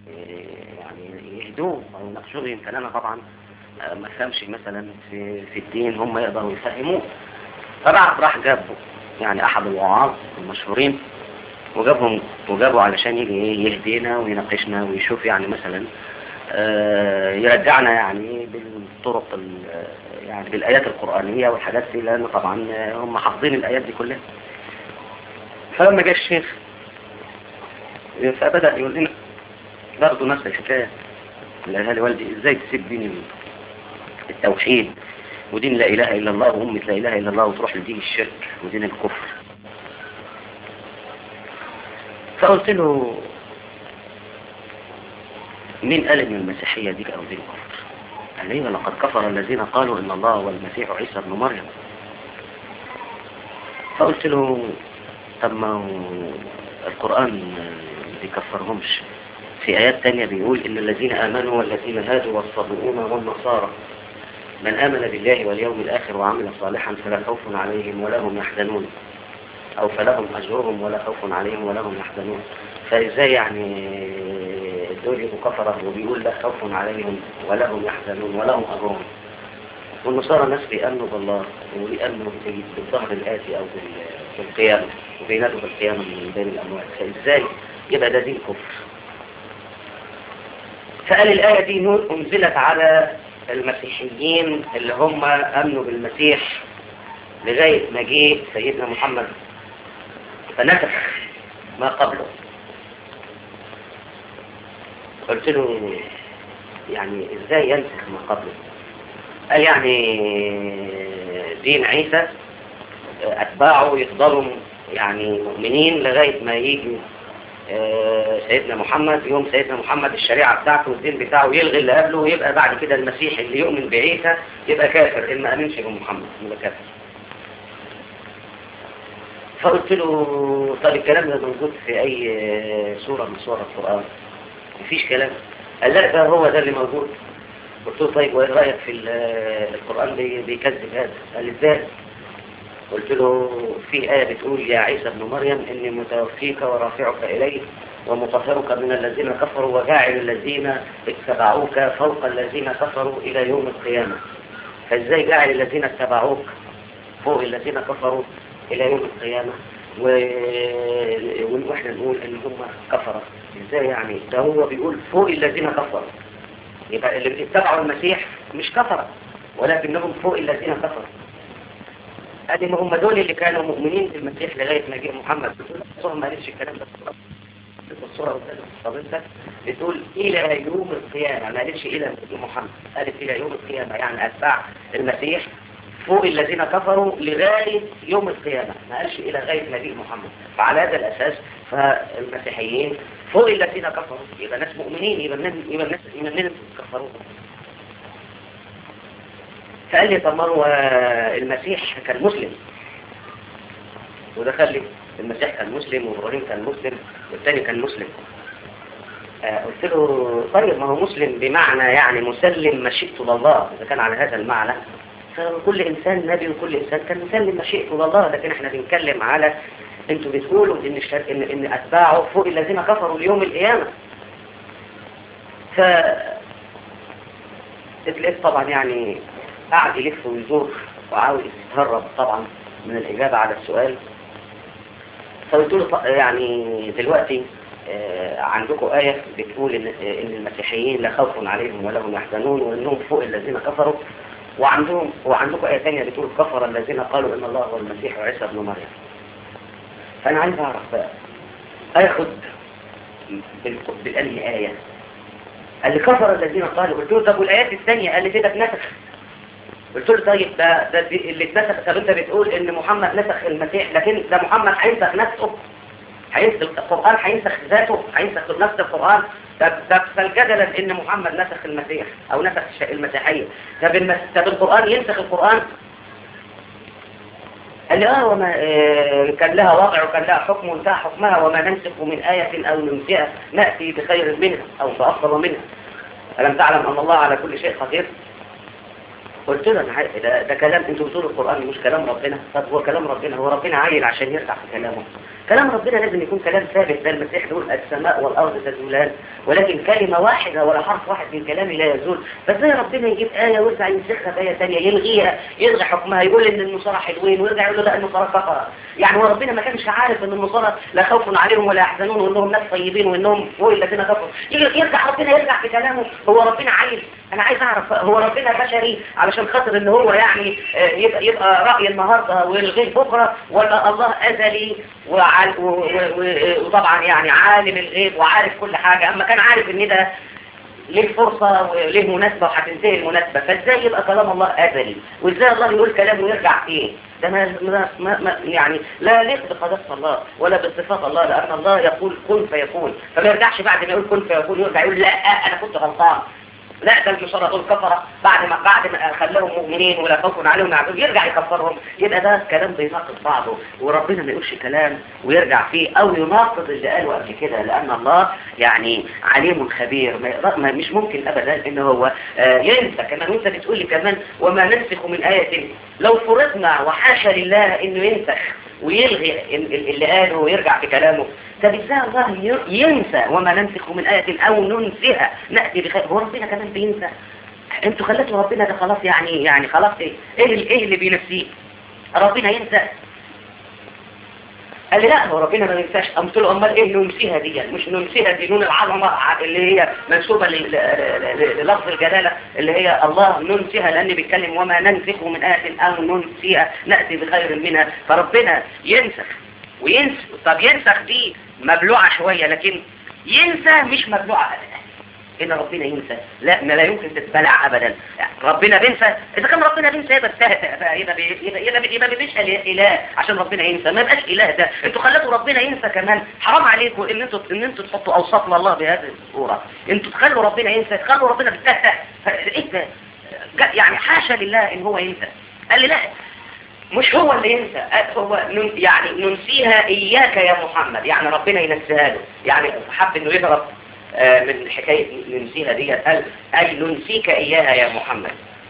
يعني يهدوه او يناقشوه يمكن انا طبعا ما فهمش مثلا في في الدين هم يقدروا يفهموه فراح راح جاب يعني احد الوعاظ المشهورين وجابهم وجابوا علشان يجي ايه يهدينا ويناقشنا ويشوف يعني مثلا آه يرجعنا يعني بالطرق ال- يعني بالايات القرانيه والحاجات دي لان طبعا هم حافظين الايات دي كلها فلما جاء الشيخ فبدأ يقول لنا برضه نفس الحكاية اللي قالها لي والدي ازاي تسيب دين التوحيد ودين لا اله الا الله وامة لا اله الا الله وتروح لدين الشرك ودين الكفر فقلت له مين قال ان المسيحية دي او دين كفر قال لي لقد كفر الذين قالوا ان الله هو المسيح عيسى ابن مريم فقلت له طب ما هو القرآن ما بيكفرهمش في آيات تانية بيقول إن الذين آمنوا والذين هادوا والصابئون والنصارى من آمن بالله واليوم الآخر وعمل صالحا فلا خوف عليهم ولا هم يحزنون أو فلهم أجرهم ولا خوف عليهم ولا هم يحزنون فإزاي يعني دول يبقوا كفرة وبيقول لا خوف عليهم ولا هم يحزنون ولا هم أجرهم والنصارى الناس بيأمنوا بالله وبيأمنوا بالظهر الآتي أو بال- بالقيامة وبينادوا بالقيامة من بين الأموات فإزاي يبقى ده دين كفر فقال الآية دي نور أنزلت على المسيحيين اللي هم أمنوا بالمسيح لغاية ما جه سيدنا محمد فنسخ ما قبله قلت له يعني ازاي ينسخ ما قبله قال يعني دين عيسى أتباعه يفضلوا يعني مؤمنين لغاية ما يجي آه، سيدنا محمد يوم سيدنا محمد الشريعة بتاعته والدين بتاعه يلغي اللي قبله ويبقى بعد كده المسيح اللي يؤمن بعيسى يبقى كافر إن ما أمنش بمحمد يبقى كافر فقلت له طب الكلام ده موجود في أي سورة من سور القرآن مفيش كلام قال لا ده هو ده اللي موجود قلت له طيب وايه رأيك في ال- القرآن بي- بيكذب هذا قال ازاي قلت له في آية بتقول يا عيسى ابن مريم إني متوفيك ورافعك إلي ومطهرك من الذين كفروا وجاعل الذين اتبعوك فوق الذين كفروا إلى يوم القيامة فإزاي جاعل الذين اتبعوك فوق الذين كفروا إلى يوم القيامة و... واحنا نقول ان هم كفرة ازاي يعني ده هو بيقول فوق الذين كفروا يبقى اللي اتبعوا المسيح مش كفرة ولكنهم فوق الذين كفروا ادي ما هم دول اللي كانوا مؤمنين بالمسيح لغاية ما جه محمد الصورة ما قالتش الكلام ده الصورة قدام فضيلتك بتقول إلى يوم القيامة ما قالتش إلى محمد قالت إلى يوم القيامة يعني أتباع المسيح فوق الذين كفروا لغاية يوم القيامة ما قالش إلى غاية مجيء محمد فعلى هذا الأساس فالمسيحيين فوق الذين كفروا يبقى ناس مؤمنين يبقى الناس يبقى الناس يبقى الناس كفروا فقال لي طب ما هو المسيح كان مسلم ودخل لي المسيح كان مسلم وابراهيم كان مسلم والثاني كان مسلم آه، قلت له طيب ما هو مسلم بمعنى يعني مسلم مشيئته لله إذا كان على هذا المعنى فكل إنسان نبي وكل إنسان كان مسلم مشيئته لله لكن احنا بنتكلم على انتوا بتقولوا ان الشر... ان ان اتباعه فوق الذين كفروا ليوم القيامه ف اتلقيت طبعا يعني قعد يلف ويزور وعاوز يتهرب طبعا من الإجابة على السؤال فقلت له ط- يعني دلوقتي آه، عندكم آية بتقول إن, آه، إن المسيحيين لا خوف عليهم ولا هم يحزنون وإنهم فوق الذين كفروا وعندهم وعندكم آية ثانية بتقول كفر الذين قالوا إن الله هو المسيح وعيسى ابن مريم فأنا عايز أعرف بقى آخد بال- بالأنهي آية قال لي كفر الذين قالوا قلت له طب والآيات الثانية قال لي كده اتنسخ قلت له طيب ده, ده دي- اللي اتنسخ طب انت بتقول ان محمد نسخ المسيح لكن ده محمد هينسخ نفسه هينسخ القرآن هينسخ ذاته هينسخ نفس القرآن طب طب فالجدلا ان محمد نسخ المسيح او نسخ الش- المسيحية طب المس... طب القرآن ينسخ القرآن قال لي اه وما آه كان لها وضع وكان لها حكم وانتهى حكمها وما ننسخ من آية او ننسئها نأتي بخير منها او بأفضل منها ألم تعلم أن الله على كل شيء قدير قلت له انا عارف ده, ده كلام انتوا بتقولوا القرآن مش كلام ربنا طب هو كلام ربنا هو ربنا عايل عشان يرجع في كلامه كلام ربنا لازم يكون كلام ثابت ده المسيح يقول السماء والأرض تزولان ولكن كلمة واحدة ولا حرف واحد من كلامي لا يزول فازاي ربنا يجيب آية ويرجع ينسخها بآية ثانية يلغيها يلغي حكمها يقول إن النصارى حلوين ويرجع يقول له لا النصارى كفرة يعني هو ربنا ما كانش عارف إن النصارى لا خوف عليهم ولا يحزنون وإنهم ناس طيبين وإنهم هو الذين كفروا يرجع ربنا يرجع في كلامه هو ربنا عايز أنا عايز أعرف هو ربنا بشري علشان خاطر إن هو يعني يبقى, يبقى رأي النهاردة ويلغيه بكرة ولا الله أزلي وعل وطبعا يعني عالم الغيب وعارف كل حاجة أما كان عارف ان ده ليه فرصة وليه مناسبة وهتنتهي المناسبة فازاي يبقى كلام الله أزلي وازاي الله يقول كلام ويرجع فيه ده ما ما ما يعني لا يليق بقداسة الله ولا بصفات الله لأن الله يقول كن فيكون فما يرجعش بعد ما يقول كن فيكون يرجع يقول لا أنا كنت غلطان لا ده النصارى دول كفرة بعد ما بعد ما خلاهم مؤمنين ولا خوف عليهم يعبدون يرجع يكفرهم يبقى ده كلام بيناقض بعضه وربنا ما يقولش كلام ويرجع فيه او يناقض اللي قاله قبل كده لان الله يعني عليم خبير ما ما مش ممكن ابدا ان هو آه ينسى كمان وانت بتقول لي كمان وما ننسخ من آية لو فرضنا وحاشا لله انه ينسخ ويلغي اللي قاله ويرجع في كلامه طب ازاي الله ينسى وما ننسخ من آية او ننسها نأتي بخير هو ربنا كمان بينسى انتوا خلتوا ربنا ده خلاص يعني يعني خلاص ايه ايه اللي, إيه اللي بينسيه ربنا ينسى قال لي لا هو ربنا ما ينساش قلت له امال ايه ننسيها دي مش ننسيها دي نون العظمه اللي هي منسوبه للفظ الجلاله اللي هي الله ننسيها لان بيتكلم وما ننسخ من آية او ننسيها ناتي بخير منها فربنا ينسخ وينسخ طب ينسخ دي مبلوعه شويه لكن ينسى مش مبلوعه ابدا ان ربنا ينسى لا ما لا يمكن تتبلع ابدا ربنا بينسى اذا كان ربنا بينسى يبقى يبقى يبقى يبقى يبقى مفيش اله عشان ربنا ينسى ما يبقاش اله ده انتوا خليتوا ربنا ينسى كمان حرام عليكم ان انتوا ان انتوا تحطوا اوصاف لله بهذه الصوره انتوا تخلوا ربنا ينسى تخلوا ربنا بالتهته ايه ده يعني حاشا لله ان هو ينسى قال لي لا مش هو اللي ينسى هو يعني ننسيها اياك يا محمد يعني ربنا ينسيها له يعني حب انه يهرب من حكاية ننسيها دي قال أي ننسيك إياها يا محمد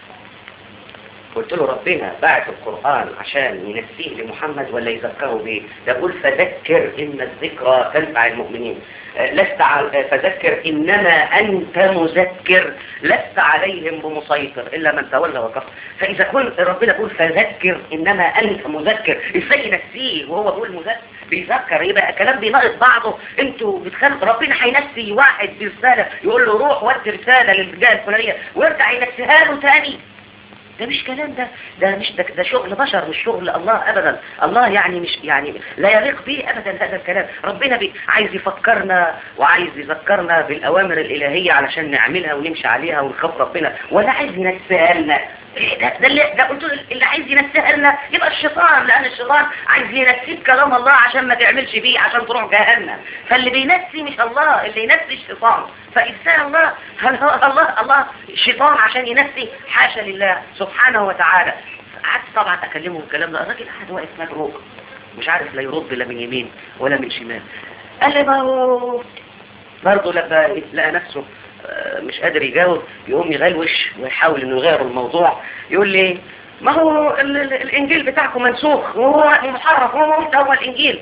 قلت له ربنا بعت القرآن عشان ينسيه لمحمد ولا يذكره به يقول فذكر إن الذكرى تنفع المؤمنين لست فذكر إنما أنت مذكر لست عليهم بمسيطر إلا من تولى وكفر فإذا كنت ربنا يقول فذكر إنما أنت مذكر إزاي ينسيه وهو بيقول مذكر بيذكر يبقى كلام بيناقض بعضه انتوا بتخلق ربنا هينسي واحد برسالة يقول له روح ودي رسالة للجهة الفلانية ويرجع ينسيها له تاني ده مش كلام ده ده مش ده, ده شغل بشر مش شغل الله ابدا الله يعني مش يعني لا يليق به ابدا هذا الكلام ربنا بي عايز يفكرنا وعايز يذكرنا بالاوامر الالهيه علشان نعملها ونمشي عليها ونخاف ربنا ولا عايز ينسيها لنا ده, ده اللي ده قلت اللي عايز ينسيها لنا يبقى الشيطان لان الشيطان عايز ينسيك كلام الله عشان ما تعملش بيه عشان تروح جهنم فاللي بينسي مش الله اللي ينسي الشيطان فإنسان الله هل هو الله الله الشيطان عشان ينسي حاشا لله سبحانه وتعالى قعدت طبعا اكلمه الكلام ده الراجل قاعد واقف مدروق مش عارف لا يرد لا من يمين ولا من شمال قال لي ما هو برضه لما لقى نفسه مش قادر يجاوب يقوم يغلوش ويحاول انه يغير الموضوع يقول لي ما هو ال ال الانجيل بتاعكم منسوخ وهو محرف وهو هو الانجيل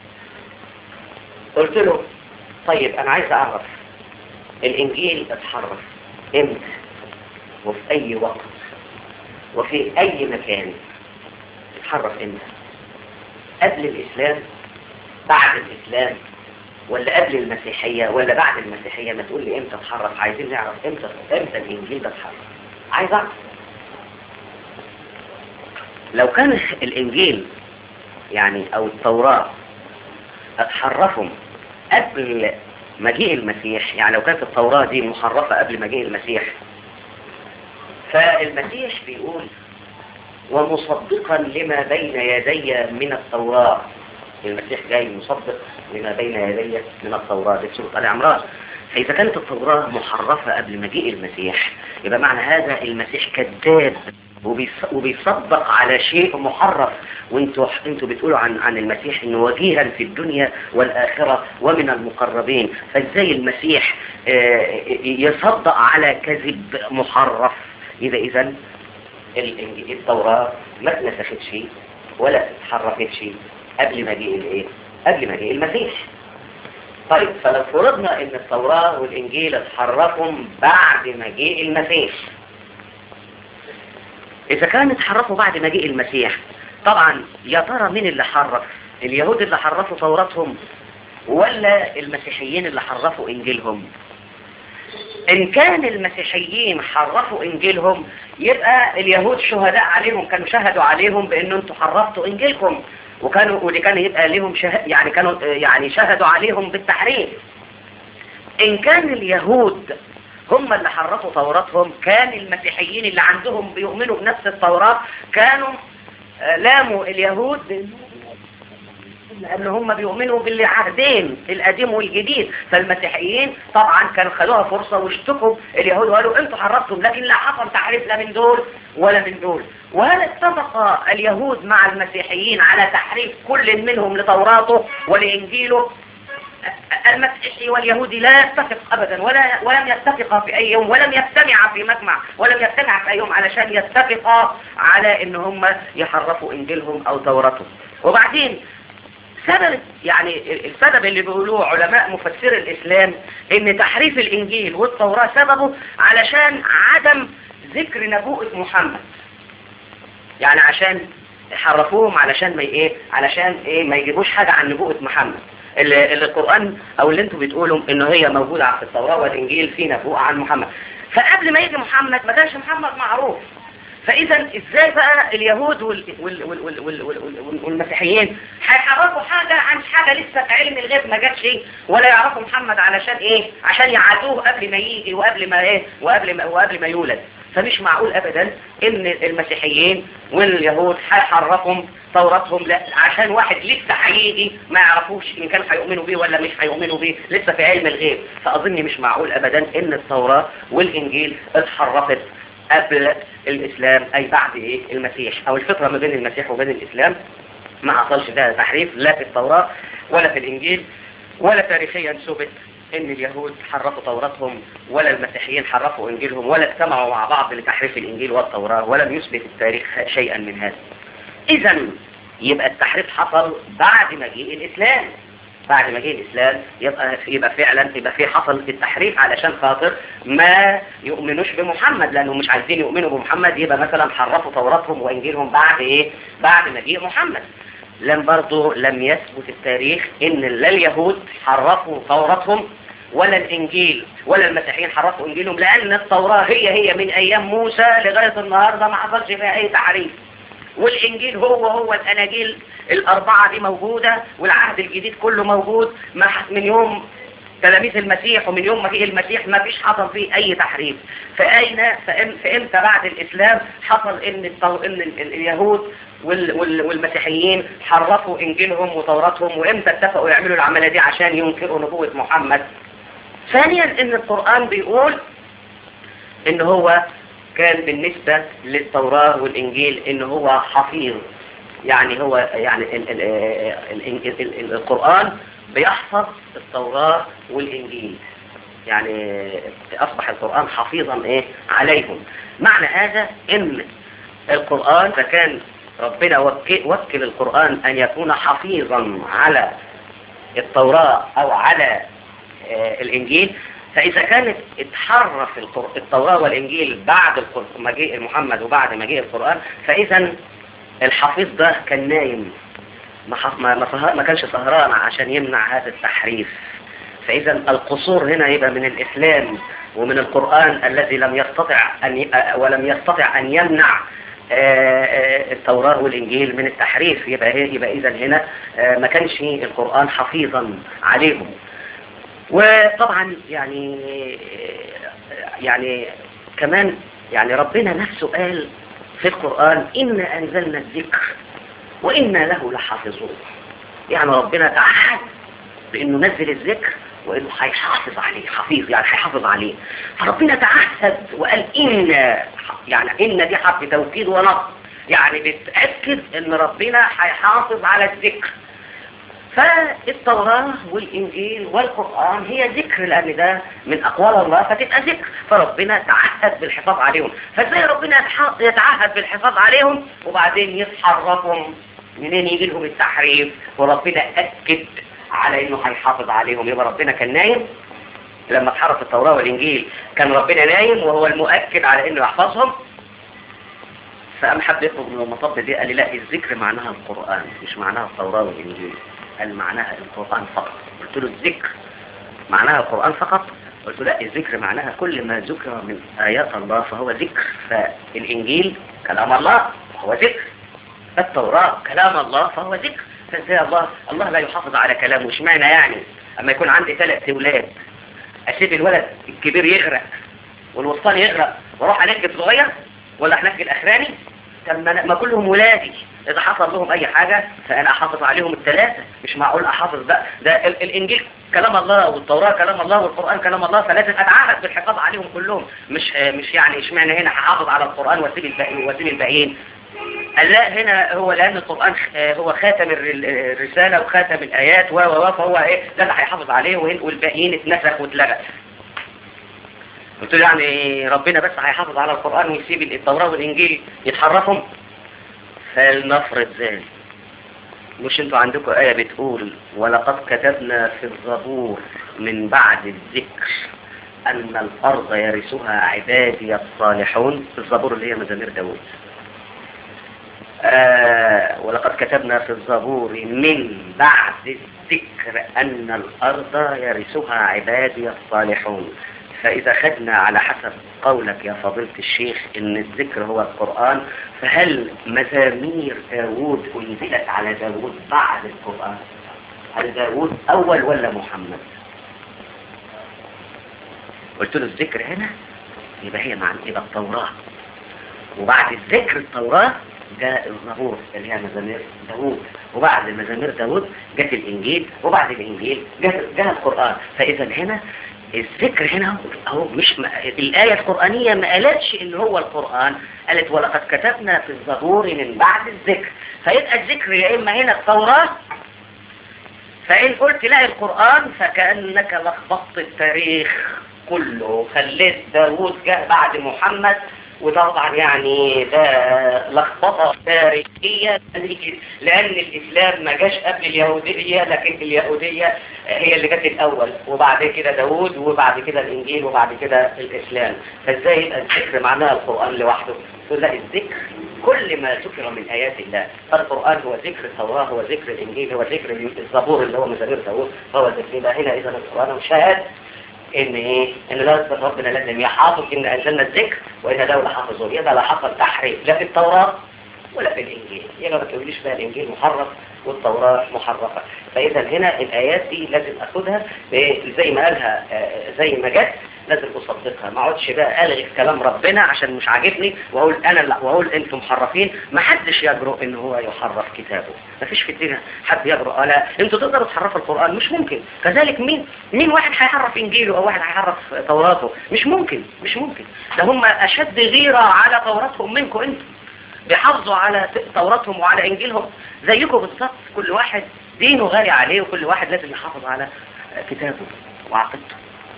قلت له طيب انا عايز اعرف الانجيل اتحرف امتى وفي اي وقت وفي اي مكان اتحرف امتى قبل الاسلام بعد الاسلام ولا قبل المسيحية ولا بعد المسيحية ما تقول لي امتى اتحرف عايزين نعرف امتى امتى الانجيل ده اتحرف عايز اعرف لو كان الانجيل يعني او التوراة اتحرفوا قبل مجيء المسيح يعني لو كانت التوراة دي محرفة قبل مجيء المسيح فالمسيح بيقول ومصدقا لما بين يدي من التوراة المسيح جاي مصدق لما بين يدي من التوراة دي سورة آل عمران فإذا كانت التوراة محرفة قبل مجيء المسيح يبقى معنى هذا المسيح كذاب وبيصدق على شيء محرف وانتوا انتوا بتقولوا عن عن المسيح انه وجيها في الدنيا والاخره ومن المقربين فازاي المسيح يصدق على كذب محرف اذا اذا التوراة ما اتنسختش ولا اتحرفتش قبل مجيء الايه قبل مجيء المسيح طيب فلو فرضنا ان التوراة والانجيل اتحرفوا بعد مجيء المسيح اذا كان اتحرفوا بعد مجيء المسيح طبعا يا ترى مين اللي حرف اليهود اللي حرفوا توراتهم ولا المسيحيين اللي حرفوا انجيلهم ان كان المسيحيين حرفوا انجيلهم يبقى اليهود شهداء عليهم كانوا شهدوا عليهم بان انتوا حرفتوا انجيلكم وكانوا ودي كان يبقى لهم شه... يعني كانوا يعني شهدوا عليهم بالتحريف ان كان اليهود هم اللي حرفوا توراتهم كان المسيحيين اللي عندهم بيؤمنوا بنفس التوراة كانوا لاموا اليهود لأن هم بيؤمنوا بالعهدين القديم والجديد فالمسيحيين طبعا كانوا خدوها فرصة واشتكوا اليهود وقالوا انتوا حرفتم لكن لا حصل تحريف لا من دول ولا من دول وهل اتفق اليهود مع المسيحيين على تحريف كل منهم لتوراته ولإنجيله المسيحي واليهودي لا يتفق أبدا ولا ولم يتفقا في أي يوم ولم يجتمعا في مجمع ولم يجتمعا في أي يوم علشان يتفقا على ان هم يحرفوا إنجيلهم أو توراتهم وبعدين سبب يعني السبب اللي بيقولوه علماء مفسر الإسلام ان تحريف الإنجيل والتوراة سببه علشان عدم ذكر نبوءة محمد يعني عشان حرفوهم علشان ما ايه علشان ايه ما يجيبوش حاجة عن نبوءة محمد اللي, اللي القرآن او اللي انتوا بتقولوا انه هي موجودة في التوراة والانجيل في نبوءة عن محمد فقبل ما يجي محمد ما كانش محمد معروف فاذا ازاي بقى اليهود وال وال وال وال وال وال والمسيحيين هيعرفوا حاجة عن حاجة لسه في علم الغيب ما جاتش ولا يعرفوا محمد علشان ايه عشان يعادوه قبل ما يجي وقبل ما ايه وقبل ما وقبل ما يولد فمش معقول ابدا ان المسيحيين واليهود هيحرفهم توراتهم لا عشان واحد لسه هيجي ما يعرفوش ان كانوا هيؤمنوا بيه ولا مش هيؤمنوا بيه لسه في علم الغيب فاظن مش معقول ابدا ان التوراة والانجيل اتحرفت قبل الاسلام اي بعد ايه المسيح او الفترة ما بين المسيح وبين الاسلام ما حصلش فيها تحريف لا في التوراة ولا في الانجيل ولا تاريخيا ثبت ان اليهود حرفوا توراتهم ولا المسيحيين حرفوا انجيلهم ولا اجتمعوا مع بعض لتحريف الانجيل والتوراة ولم يثبت التاريخ شيئا من هذا اذا يبقى التحريف حصل بعد مجيء الاسلام بعد مجيء الاسلام يبقى يبقى فعلا يبقى في حصل التحريف علشان خاطر ما يؤمنوش بمحمد لانهم مش عايزين يؤمنوا بمحمد يبقى مثلا حرفوا توراتهم وانجيلهم بعد ايه بعد مجيء محمد لم برضه لم يثبت التاريخ ان لا اليهود حرفوا توراتهم ولا الانجيل ولا المسيحيين حرفوا انجيلهم لان التوراة هي هي من ايام موسى لغاية النهاردة ما حصلش فيها اي تحريف والانجيل هو هو الاناجيل الاربعة دي موجودة والعهد الجديد كله موجود من يوم تلاميذ المسيح ومن يوم ما جه المسيح ما فيش حصل فيه اي تحريف فاين فامتى بعد الاسلام حصل ان الطو... ان اليهود وال... وال... والمسيحيين حرفوا انجيلهم وتوراتهم وامتى اتفقوا يعملوا العمليه دي عشان ينكروا نبوه محمد ثانيا ان القران بيقول ان هو كان بالنسبة للتوراة والإنجيل إن هو حفيظ يعني هو يعني ال ال ال ال ال القرآن بيحفظ التوراة والإنجيل يعني أصبح القرآن حفيظا إيه عليهم معنى هذا إن القرآن فكان ربنا وكل, وكل القرآن أن يكون حفيظا على التوراة أو على الإنجيل فإذا كانت اتحرف التوراة والإنجيل بعد مجيء محمد وبعد مجيء القرآن فإذا الحفيظ ده كان نايم ما, ما, ما كانش سهران عشان يمنع هذا التحريف فإذا القصور هنا يبقى من الإسلام ومن القرآن الذي لم يستطع أن ولم يستطع أن يمنع التوراة والإنجيل من التحريف يبقى يبقى إذا هنا ما كانش القرآن حفيظا عليهم وطبعا يعني يعني كمان يعني ربنا نفسه قال في القرآن إنا أنزلنا الذكر وإنا له لحافظون يعني ربنا تعهد بأنه نزل الذكر وإنه هيحافظ عليه حفيظ يعني هيحافظ عليه فربنا تعهد وقال إن يعني إن دي حرف توكيد ونصب يعني بتأكد إن ربنا هيحافظ على الذكر فالتوراة والإنجيل والقرآن هي ذكر لأن ده من أقوال الله فتبقى ذكر فربنا تعهد بالحفاظ عليهم فازاي ربنا يتعهد بالحفاظ عليهم وبعدين يتحرفهم منين يجي لهم التحريف وربنا أكد على إنه هيحافظ عليهم يبقى ربنا كان نايم لما اتحرف التوراة والإنجيل كان ربنا نايم وهو المؤكد على إنه يحفظهم فقام حب يخرج من المطب دي قال لي لا الذكر معناها القرآن مش معناها التوراة والإنجيل قال معناها القرآن فقط قلت له الذكر معناها القرآن فقط قلت له لا الذكر معناها كل ما ذكر من آيات الله فهو ذكر فالإنجيل كلام الله فهو ذكر التوراة كلام الله فهو ذكر فازاي الله الله لا يحافظ على كلامه مش معنى يعني اما يكون عندي ثلاث اولاد اسيب الولد الكبير يغرق والوسطاني يغرق واروح انجي الصغير ولا انجي الاخراني طب ما ما كلهم ولادي اذا حصل لهم اي حاجة فانا احافظ عليهم الثلاثة مش معقول احافظ بقى ده ال- الانجيل كلام الله والتوراة كلام الله والقرآن كلام الله فلازم اتعهد بالحفاظ عليهم كلهم مش مش يعني اشمعنى هنا هحافظ على القرآن واسيب الباقي واسيب الباقيين قال لا هنا هو لأن القرآن خ- آه هو خاتم الر- الرسالة وخاتم الآيات و و و فهو إيه ده اللي هيحافظ عليه وهن- والباقيين اتنسخ واتلغى قلت له يعني ربنا بس هيحافظ على القرآن ويسيب التوراة والإنجيل يتحرفهم فلنفرض ذلك مش انتوا عندكم آية بتقول ولقد كتبنا في الزبور من بعد الذكر أن الأرض يرثها عبادي الصالحون في الزبور اللي هي مزامير داود آه ولقد كتبنا في الزبور من بعد الذكر أن الأرض يرثها عبادي الصالحون فإذا خدنا على حسب قولك يا فضيلة الشيخ إن الذكر هو القرآن فهل مزامير داود أنزلت على داود بعد القرآن هل داود أول ولا محمد قلت له الذكر هنا يبقى هي معنى يبقى التوراة وبعد الذكر التوراة جاء الزبور اللي هي مزامير داوود وبعد مزامير داوود جاء الإنجيل وبعد الإنجيل جاء جاء القرآن فإذا هنا الذكر هنا اهو مش م... الآية القرآنية ما قالتش إن هو القرآن قالت ولقد كتبنا في الزبور من بعد الذكر فيبقى الذكر يا إما هنا التوراة فإن قلت لا القرآن فكأنك لخبطت التاريخ كله خليت داوود جاء بعد محمد وده طبعا يعني ده لخبطة تاريخية لأن الإسلام ما جاش قبل اليهودية لكن اليهودية هي اللي جت الأول وبعد كده داوود وبعد كده الإنجيل وبعد كده الإسلام فإزاي يبقى الذكر معناها القرآن لوحده تقول لا الذكر كل ما ذكر من آيات الله فالقرآن هو ذكر التوراة هو ذكر الإنجيل هو ذكر الزبور اللي هو مزامير داوود هو ذكر يبقى هنا إذا القرآن مشاهد ان ايه ان لازم ربنا لازم يحافظ ان انزلنا الذكر وان دولة حافظه يبقى لا حصل تحريف لا في التوراة ولا في الانجيل يبقى ما تقوليش بقى الانجيل محرف والتوراة محرفة فاذا هنا الايات دي لازم اخدها زي ما قالها زي ما جت لازم اصدقها ما اقعدش بقى الغي كلام ربنا عشان مش عاجبني واقول انا لا واقول انتم محرفين ما حدش يجرؤ ان هو يحرف كتابه ما فيش في الدنيا حد يجرؤ لا انتوا تقدروا تحرفوا القران مش ممكن كذلك مين مين واحد هيحرف انجيله او واحد هيحرف توراته مش ممكن مش ممكن ده هم اشد غيره على توراتهم منكم انتم بيحافظوا على توراتهم وعلى انجيلهم زيكم بالظبط كل واحد دينه غالي عليه وكل واحد لازم يحافظ على كتابه وعقيدته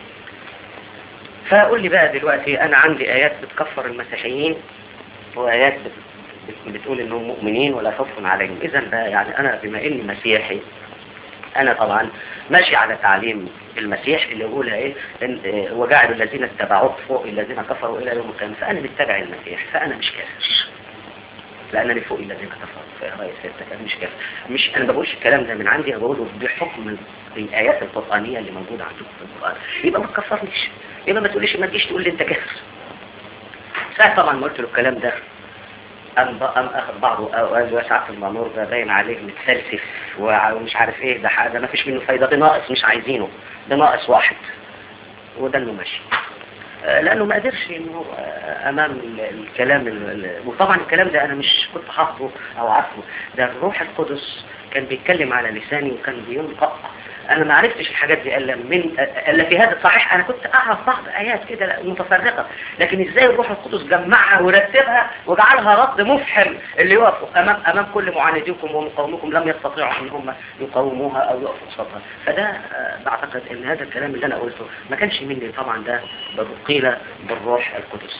فقول لي بقى دلوقتي انا عندي ايات بتكفر المسيحيين وايات بت- بتقول انهم مؤمنين ولا خوف عليهم اذا بقى يعني انا بما اني مسيحي انا طبعا ماشي على تعليم المسيح اللي يقولها ايه إن إيه، وجعل الذين اتبعوه فوق الذين كفروا الى يوم القيامه فانا متبع المسيح فانا مش كافر لانني فوق الذين كفروا في رأي سيادتك انا مش كافر مش انا ما بقولش الكلام ده من عندي انا بقوله بحكم الايات القرانيه اللي موجوده عندكم في القران يبقى ما تكفرنيش يبقى ما تقوليش ما تجيش تقول لي انت كافر ساعة طبعا ما قلت له الكلام ده أم, أم أخذ بعضه أوقات وساعات المنور ده باين عليه متفلسف ومش عارف إيه ده حاجة ما فيش منه فايدة ده ناقص مش عايزينه ده ناقص واحد وده إنه ماشي آه، لأنه ما قدرش إنه آه، أمام ال- الكلام ال- ال- وطبعا الكلام ده أنا مش كنت حافظه أو عارفه ده الروح القدس كان بيتكلم على لساني وكان بينطق انا ما عرفتش الحاجات دي الا من الا في هذا صحيح انا كنت اعرف بعض ايات كده متفرقه لكن ازاي الروح القدس جمعها ورتبها وجعلها رد مفحم اللي يقف امام امام كل معانديكم ومقاومكم لم يستطيعوا ان هم يقاوموها او يقفوا قصادها فده آه، بعتقد ان هذا الكلام اللي انا قلته ما كانش مني طبعا ده قيل بالروح القدس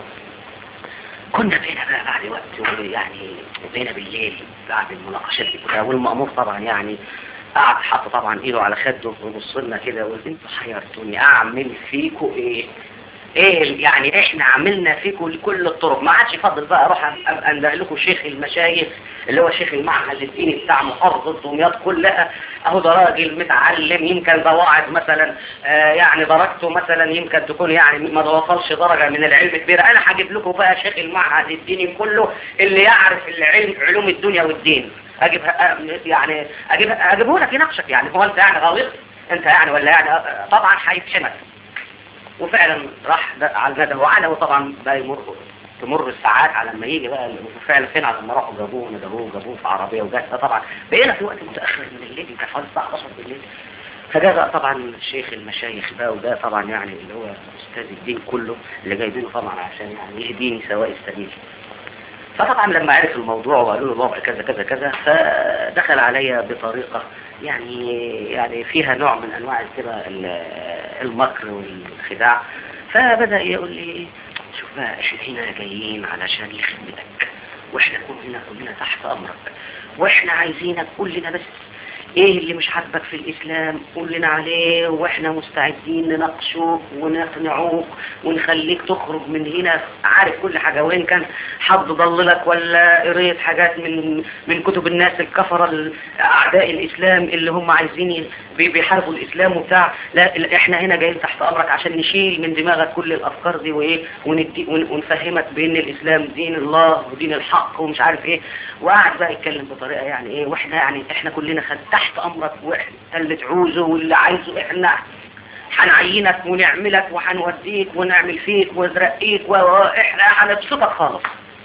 كنا بينا بقى بعد وقت يعني بينا بالليل بعد المناقشات دي كلها والمأمور طبعا يعني قعد حط طبعا ايده على خده وبص لنا كده وقال انتوا حيرتوني اعمل فيكوا ايه ايه يعني احنا عملنا فيكم كل الطرق ما عادش فاضل بقى اروح انده لكم شيخ المشايخ اللي هو شيخ المعهد الديني بتاع محافظة دمياط كلها اهو ده راجل متعلم يمكن ده واعظ مثلا آه يعني درجته مثلا يمكن تكون يعني ما وصلش درجة من العلم كبيرة انا هجيب لكم بقى شيخ المعهد الديني كله اللي يعرف العلم علوم الدنيا والدين اجيب يعني اجيب اجيبه لك يناقشك يعني هو انت يعني غلط انت يعني ولا يعني طبعا هيفهمك وفعلا راح على الندى وعلى وطبعا بقى يمر تمر الساعات على ما يجي بقى وفعلا فين على ما راحوا جابوه ندبوه جابوه في عربيه وجات طبعا بقينا في وقت متاخر من الليل يمكن حوالي الساعه 11 بالليل فجاء بقى طبعا شيخ المشايخ بقى وده طبعا يعني اللي هو استاذ الدين كله اللي جايبينه طبعا عشان يعني يهديني سواء السبيل فطبعا لما عرف الموضوع وقالوا له الوضع كذا كذا كذا فدخل عليا بطريقة يعني يعني فيها نوع من انواع كده المكر والخداع فبدأ يقول لي شوف بقى هنا جايين علشان يخدمك واحنا كلنا كلنا تحت امرك واحنا عايزينك كلنا بس ايه اللي مش عاجبك في الاسلام قول لنا عليه واحنا مستعدين نناقشوك ونقنعوك ونخليك تخرج من هنا عارف كل حاجة وين كان حد ضللك ولا قريت حاجات من من كتب الناس الكفرة اعداء الاسلام اللي هم عايزين بيحاربوا الاسلام وبتاع لا احنا هنا جايين تحت امرك عشان نشيل من دماغك كل الافكار دي وايه ونفهمك بان الاسلام دين الله ودين الحق ومش عارف ايه وقعد بقى يتكلم بطريقة يعني ايه واحنا يعني احنا كلنا خد تحت امرك واحنا اللي تعوزه واللي عايزه احنا هنعينك ونعملك وهنوديك ونعمل فيك ونرقيك واحنا هنبسطك خالص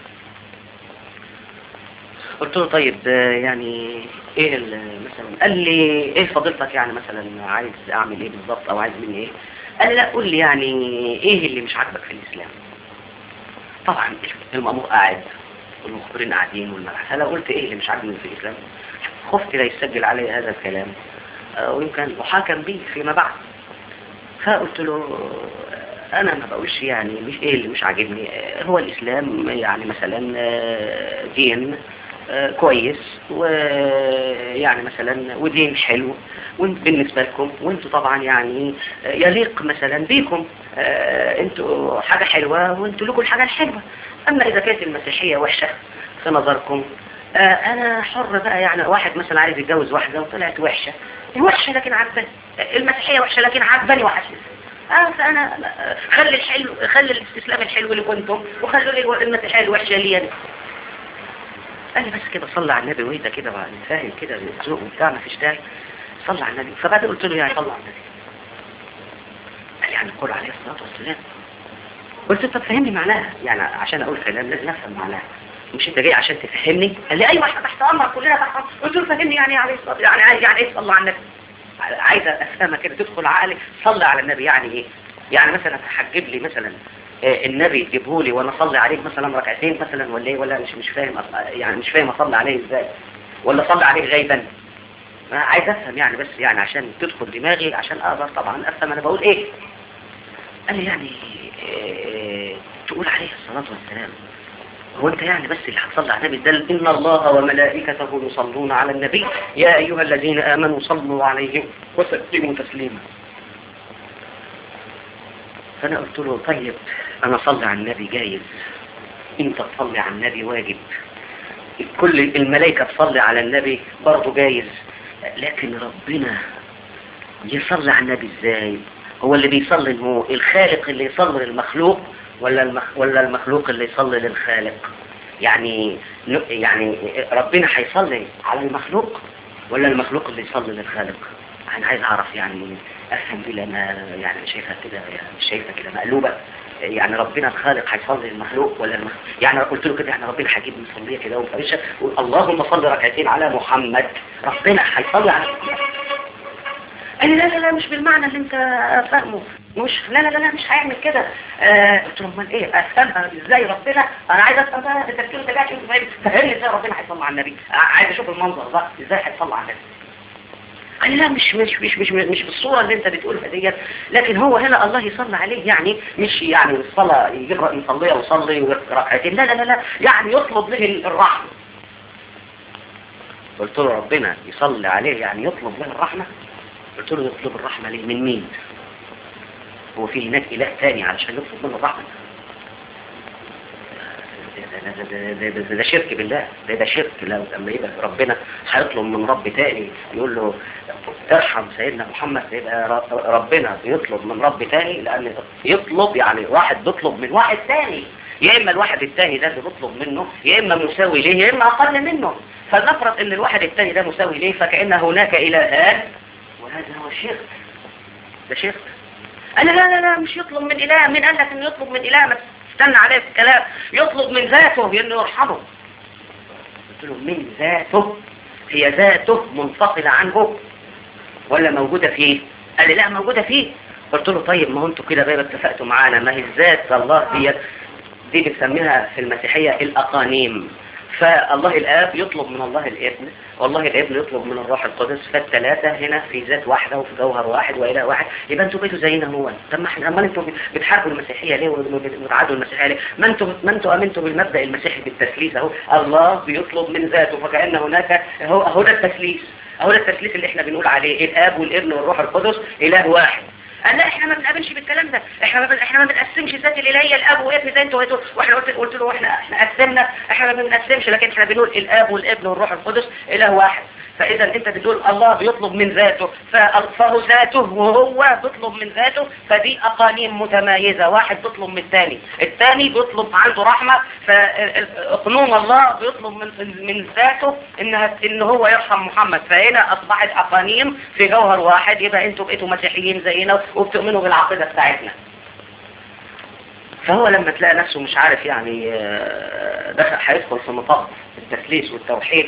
قلت له طيب يعني ايه مثلا قال لي ايه فضيلتك يعني مثلا عايز اعمل ايه بالظبط او عايز مني ايه قال لي لا قول لي يعني ايه اللي مش عاجبك في الاسلام طبعا المأمور قاعد والمخبرين قاعدين والمبحث انا قلت ايه اللي مش عاجبني في الاسلام خفت لا يسجل علي هذا الكلام ويمكن محاكم به فيما بعد فقلت له انا ما بقولش يعني مش ايه اللي مش عاجبني هو الاسلام يعني مثلا دين كويس ويعني مثلا ودين حلو بالنسبة لكم وانتوا طبعا يعني يليق مثلا بيكم انتوا حاجة حلوة وانتوا لكم الحاجة الحلوة اما اذا كانت المسيحية وحشة في نظركم انا حر بقى يعني واحد مثلا عايز يتجوز واحدة وطلعت وحشة وحشة لكن عجباني المسيحية وحشة لكن عجباني وحشة اه فانا خلي الحلو خلي الاستسلام الحلو اللي كنتم وخلوا لي المسيحية الوحشة لي انا قال لي بس كده صلى على النبي ويدا كده فاهم كده الذوق وبتاع ما فيش داعي صلى على النبي فبعد قلت له يعني صلى على النبي قال لي يعني القول عليه الصلاة والسلام قلت طب فهمني معناها يعني عشان اقول كلام لازم افهم معناها مش انت جاي عشان تفهمني قال لي ايوه احنا تحت امرك كلنا تحت امرك قلت له فهمني يعني عليه الصلاه يعني عايز يعني ايه صلى على النبي عايز افهمها كده تدخل عقلي صلى على النبي يعني ايه يعني مثلا هتجيب لي مثلا النبي تجيبه لي وانا اصلي عليه مثلا ركعتين مثلا ولا ايه ولا مش مش فاهم يعني مش فاهم اصلي عليه ازاي ولا اصلي عليه غيبا عايز افهم يعني بس يعني عشان تدخل دماغي عشان اقدر طبعا افهم انا بقول ايه قال لي يعني إيه تقول عليه الصلاة والسلام هو انت يعني بس اللي هتصلي على النبي ده ان الله وملائكته يصلون على النبي يا ايها الذين امنوا صلوا عليه وسلموا تسليما فانا قلت له طيب انا اصلي على النبي جايز انت تصلي على النبي واجب كل الملائكة تصلي على النبي برضه جايز لكن ربنا يصلي على النبي ازاي هو اللي بيصلي هو الخالق اللي يصلي للمخلوق ولا المخ... ولا المخلوق اللي يصلي للخالق يعني يعني ربنا هيصلي على المخلوق ولا المخلوق اللي يصلي للخالق انا عايز اعرف يعني افهم دي لان يعني شايفها كده يعني شايفها كده مقلوبه يعني ربنا الخالق هيصلي للمخلوق ولا المخلوق يعني قلت له كده يعني ربنا هيجيب مصليه كده وفرشه اللهم صل ركعتين على محمد ربنا هيصلي على قال لي لا لا لا مش بالمعنى اللي انت فاهمه مش لا لا لا لا مش هيعمل كده آه قلت له امال ايه افهمها ازاي ربنا انا عايز افهم بقى التفكير ده جاي فاهم فهمني ازاي ربنا هيصلي على النبي آه، عايز اشوف المنظر ده ازاي هيصلي على النبي قال لي لا مش مش مش مش مش بالصورة اللي انت بتقولها ديت لكن هو هنا الله يصلي عليه يعني مش يعني الصلاة يقرأ يصليها ويصلي ويقرأ ركعتين لا لا لا لا يعني يطلب له الرحمة قلت له ربنا يصلي عليه يعني يطلب له الرحمة قلت له يطلب الرحمة ليه من مين هو في هناك إله تاني علشان يطلب منه الرحمة ده, ده, ده, ده, ده, ده شرك بالله ده ده شرك لو لما يبقى ربنا هيطلب من رب تاني يقول له ارحم سيدنا محمد يبقى ر- ربنا بيطلب من رب تاني لأن يطلب يعني واحد بيطلب من واحد تاني يا إما الواحد التاني ده اللي بيطلب منه يا إما مساوي ليه يا إما أقل منه فلنفرض إن الواحد التاني ده مساوي ليه فكأن هناك إلهان وهذا هو الشرك ده شرك قال لا لا لا مش يطلب من إله من قال لك إنه يطلب من إله ما استنى عليه في الكلام يطلب من ذاته إنه يرحمه قلت له من ذاته هي ذاته منفصلة عنه ولا موجودة فيه قال لي لا موجودة فيه قلت له طيب ما هو انتوا كده بقى اتفقتوا معانا ما هي الذات الله ديت دي بنسميها في المسيحية الأقانيم فالله الآب يطلب من الله الابن والله الابن يطلب من الروح القدس فالثلاثة هنا في ذات واحدة وفي جوهر واحد وإله واحد يبقى انتوا بقيتوا زينا هو طب ما احنا امال انتوا بتحاربوا المسيحية ليه وبتعادوا المسيحية ليه ما انتوا ما انتوا امنتوا بالمبدأ المسيحي بالتثليث اهو الله بيطلب من ذاته فكأن هناك هو هو ده التثليث اهو ده التثليث اللي احنا بنقول عليه الاب والابن والروح القدس اله واحد قال لا احنا ما بنقابلش بالكلام ده احنا ما بن... احنا ما بنقسمش ذات الالهيه الاب وابن زي انتوا هتقول واحنا قلت قلت له احنا احنا قسمنا احنا ما بنقسمش لكن احنا بنقول الاب والابن والروح القدس اله واحد فاذا انت بتقول الله بيطلب من ذاته ف- فهو ذاته وهو بيطلب من ذاته فدي اقانيم متمايزه واحد بيطلب من الثاني الثاني بيطلب عنده رحمه فاقنوم الله بيطلب من من ذاته انها ان هو يرحم محمد فهنا اصبحت اقانيم في جوهر واحد يبقى انتوا بقيتوا مسيحيين زينا وبتؤمنوا بالعقيده بتاعتنا فهو لما تلاقي نفسه مش عارف يعني آه، دخل هيدخل في مطب التثليث والتوحيد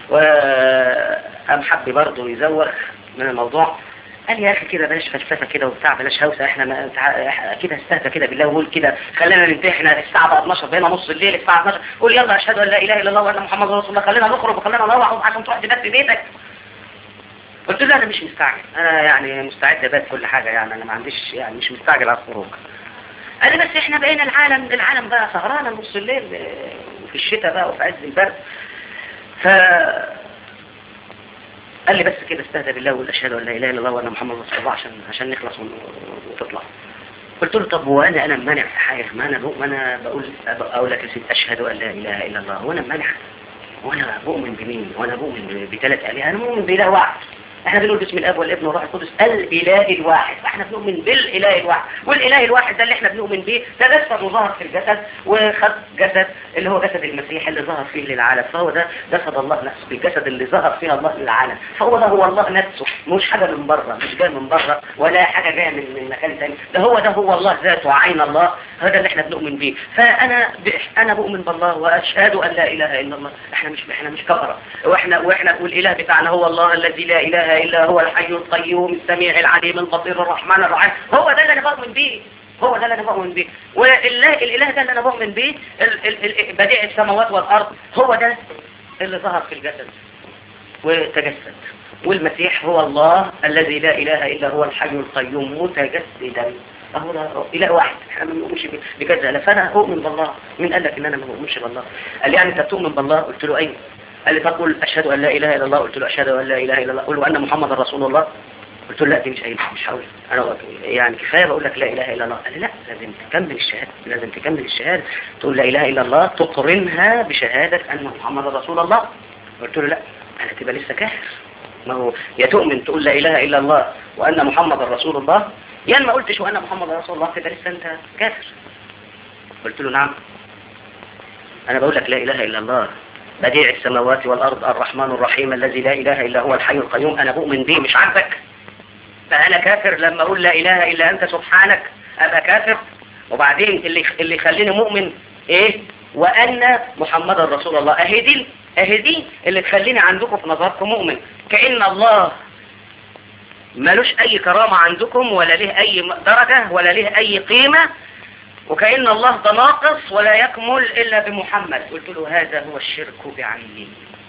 وقام حب برضه يزوغ من الموضوع قال يا اخي كده بلاش فلسفه كده وبتاع بلاش هوسه احنا ما تع- كده استهدى كده بالله وقول كده خلينا ننتهي احنا الساعه بقى 12 بقينا نص الليل الساعه 12 قول يلا اشهد ان لا اله الا الله وان محمد رسول الله خلينا نخرج وخلينا نروح عشان تروح تبات في بيتك قلت له انا مش مستعجل انا يعني مستعد ابات كل حاجه يعني انا ما عنديش يعني مش مستعجل على الخروج قال لي بس احنا بقينا العالم العالم بقى سهرانة نص الليل اه، وفي الشتاء بقى وفي عز البرد ف قال لي بس كده استهدى بالله وقول اشهد ان لا اله الا الله وان محمد رسول الله عشان عشان نخلص ون- وتطلع قلت له طب وانا انا مانع في حاجه ما انا بق- ما انا بقول اقول لك يا سيدي اشهد ان لا اله الا الله وانا مانع وانا بؤمن بمين وانا بؤمن بثلاث الهه انا مؤمن باله واحد احنا بنقول باسم الاب والابن والروح القدس الاله الواحد احنا بنؤمن بالاله الواحد والاله الواحد ده اللي احنا بنؤمن بيه تجسد وظهر في الجسد وخد جسد اللي هو جسد المسيح اللي ظهر فيه للعالم فهو ده جسد الله نفسه الجسد اللي ظهر فيه الله للعالم فهو ده هو الله نفسه مش حاجه من بره مش جاي من بره ولا حاجه جايه من من مكان ثاني ده هو ده هو الله ذاته عين الله هذا اللي احنا بنؤمن بيه فانا ب... انا بؤمن بالله واشهد ان لا اله الا الله احنا مش احنا مش كفره واحنا واحنا والاله بتاعنا هو الله الذي لا اله الا هو الحي القيوم السميع العليم البصير الرحمن الرحيم هو ده اللي انا بؤمن بيه هو ده اللي انا بؤمن بيه والاله الاله ده اللي انا بؤمن بيه ال- ال- ال- بديع السماوات والارض هو ده اللي ظهر في الجسد وتجسد والمسيح هو الله الذي لا إله إلا هو الحي القيوم متجسدا أهو ده إله واحد احنا ما بنؤمنش ب- بكذا لا فأنا أؤمن بالله مين قال لك إن أنا ما بؤمنش بالله قال لي يعني أنت بتؤمن بالله قلت له أيوه قال لي تقول أشهد أن لا إله إلا الله قلت له أشهد أن لا إله إلا الله قل وأن محمد رسول الله قلت له لا دي مش أي مش هقول أنا يعني كفاية بقول لك لا إله إلا الله قال لي لا لازم تكمل الشهادة لازم تكمل الشهادة تقول لا إله إلا الله تقرنها بشهادة أن محمد رسول الله قلت له لا أنا تبقى لسه كافر ما هو يا تؤمن تقول لا إله إلا الله وأن محمد رسول الله يا ما قلتش وأن محمد رسول الله تبقى لسه أنت كافر قلت له نعم أنا بقول لك لا إله إلا الله بديع السماوات والأرض الرحمن الرحيم الذي لا إله إلا هو الحي القيوم أنا بؤمن به مش عاجبك فأنا كافر لما أقول لا إله إلا أنت سبحانك أبقى كافر وبعدين اللي اللي يخليني مؤمن إيه وأن محمد رسول الله أهي دي أهي دي اللي تخليني عندكم في نظركم مؤمن كأن الله ملوش اي كرامة عندكم ولا له اي درجة ولا له اي قيمة وكأن الله ده ناقص ولا يكمل الا بمحمد قلت له هذا هو الشرك بعينه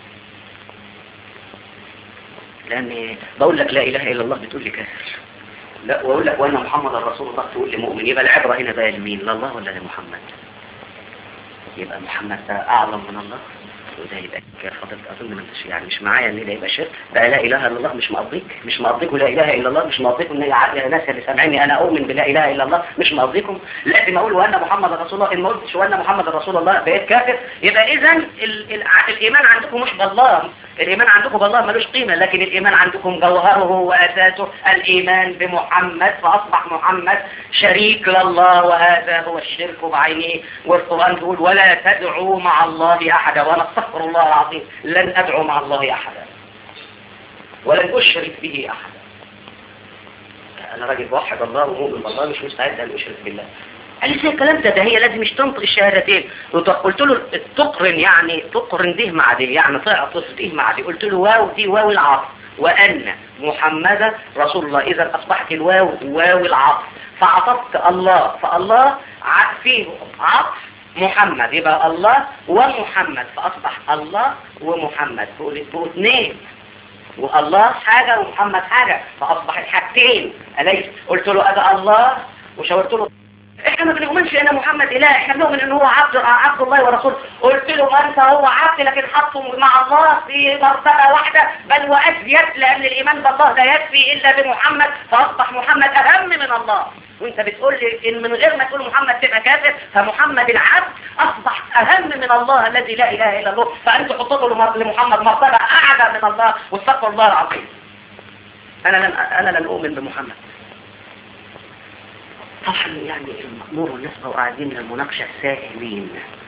لان بقول لك لا اله الا الله بتقول لي كافر لا واقول لك وان محمد رسول الله تقول لي مؤمن يبقى العبره هنا بقى لمين لله ولا لمحمد يبقى محمد ده اعظم من الله وده يبقى فضلت اظن ما انتش يعني مش معايا ان ده يبقى شرك بقى لا اله الا الله مش مقضيك مش مقضيك ولا اله الا الله مش مقضيكم ان يا ناس اللي سامعيني انا اؤمن بلا اله الا الله مش مقضيكم لازم اقول وان محمد رسول الله ان ما قلتش وان محمد رسول الله بقيت كافر يبقى اذا ال ال الايمان عندكم مش بالله الايمان عندكم بالله ملوش قيمه لكن الايمان عندكم جوهره واساسه الايمان بمحمد فاصبح محمد شريك لله وهذا هو الشرك بعينه والقران يقول ولا تدعوا مع الله احدا وانا استغفر الله العظيم لن ادعو مع الله احدا ولن اشرك به احدا انا راجل بوحد الله ومؤمن بالله مش مستعد ان اشرك بالله قال لي زي الكلام ده ده هي لازم مش تنطق الشهادتين قلت له تقرن يعني تقرن دي مع دي يعني تعطف دي مع دي قلت له واو دي واو العطف وان محمدا رسول الله اذا اصبحت الواو واو العطف فعطفت الله فالله فيه عطف محمد يبقى الله ومحمد فاصبح الله ومحمد بقوا اثنين والله حاجة ومحمد حاجة فاصبحت حاجتين اليس قلت له ادى الله وشاورت له احنا ما بنؤمنش ان محمد اله احنا بنؤمن ان هو عبد عبد الله ورسوله قلت له ما انت هو عبد لكن حطه مع الله في مرتبه واحده بل وازيد لان الايمان بالله لا يكفي الا بمحمد فاصبح محمد اهم من الله وانت بتقول لي ان من غير ما تقول محمد تبقى كافر فمحمد العبد اصبح اهم من الله الذي لا اله الا الله فانت حطوا لمحمد مرتبه اعلى من الله واستغفر الله العظيم انا لن انا لن اؤمن بمحمد طبعا يعني المأمور والناس بقوا قاعدين من المناقشة سائلين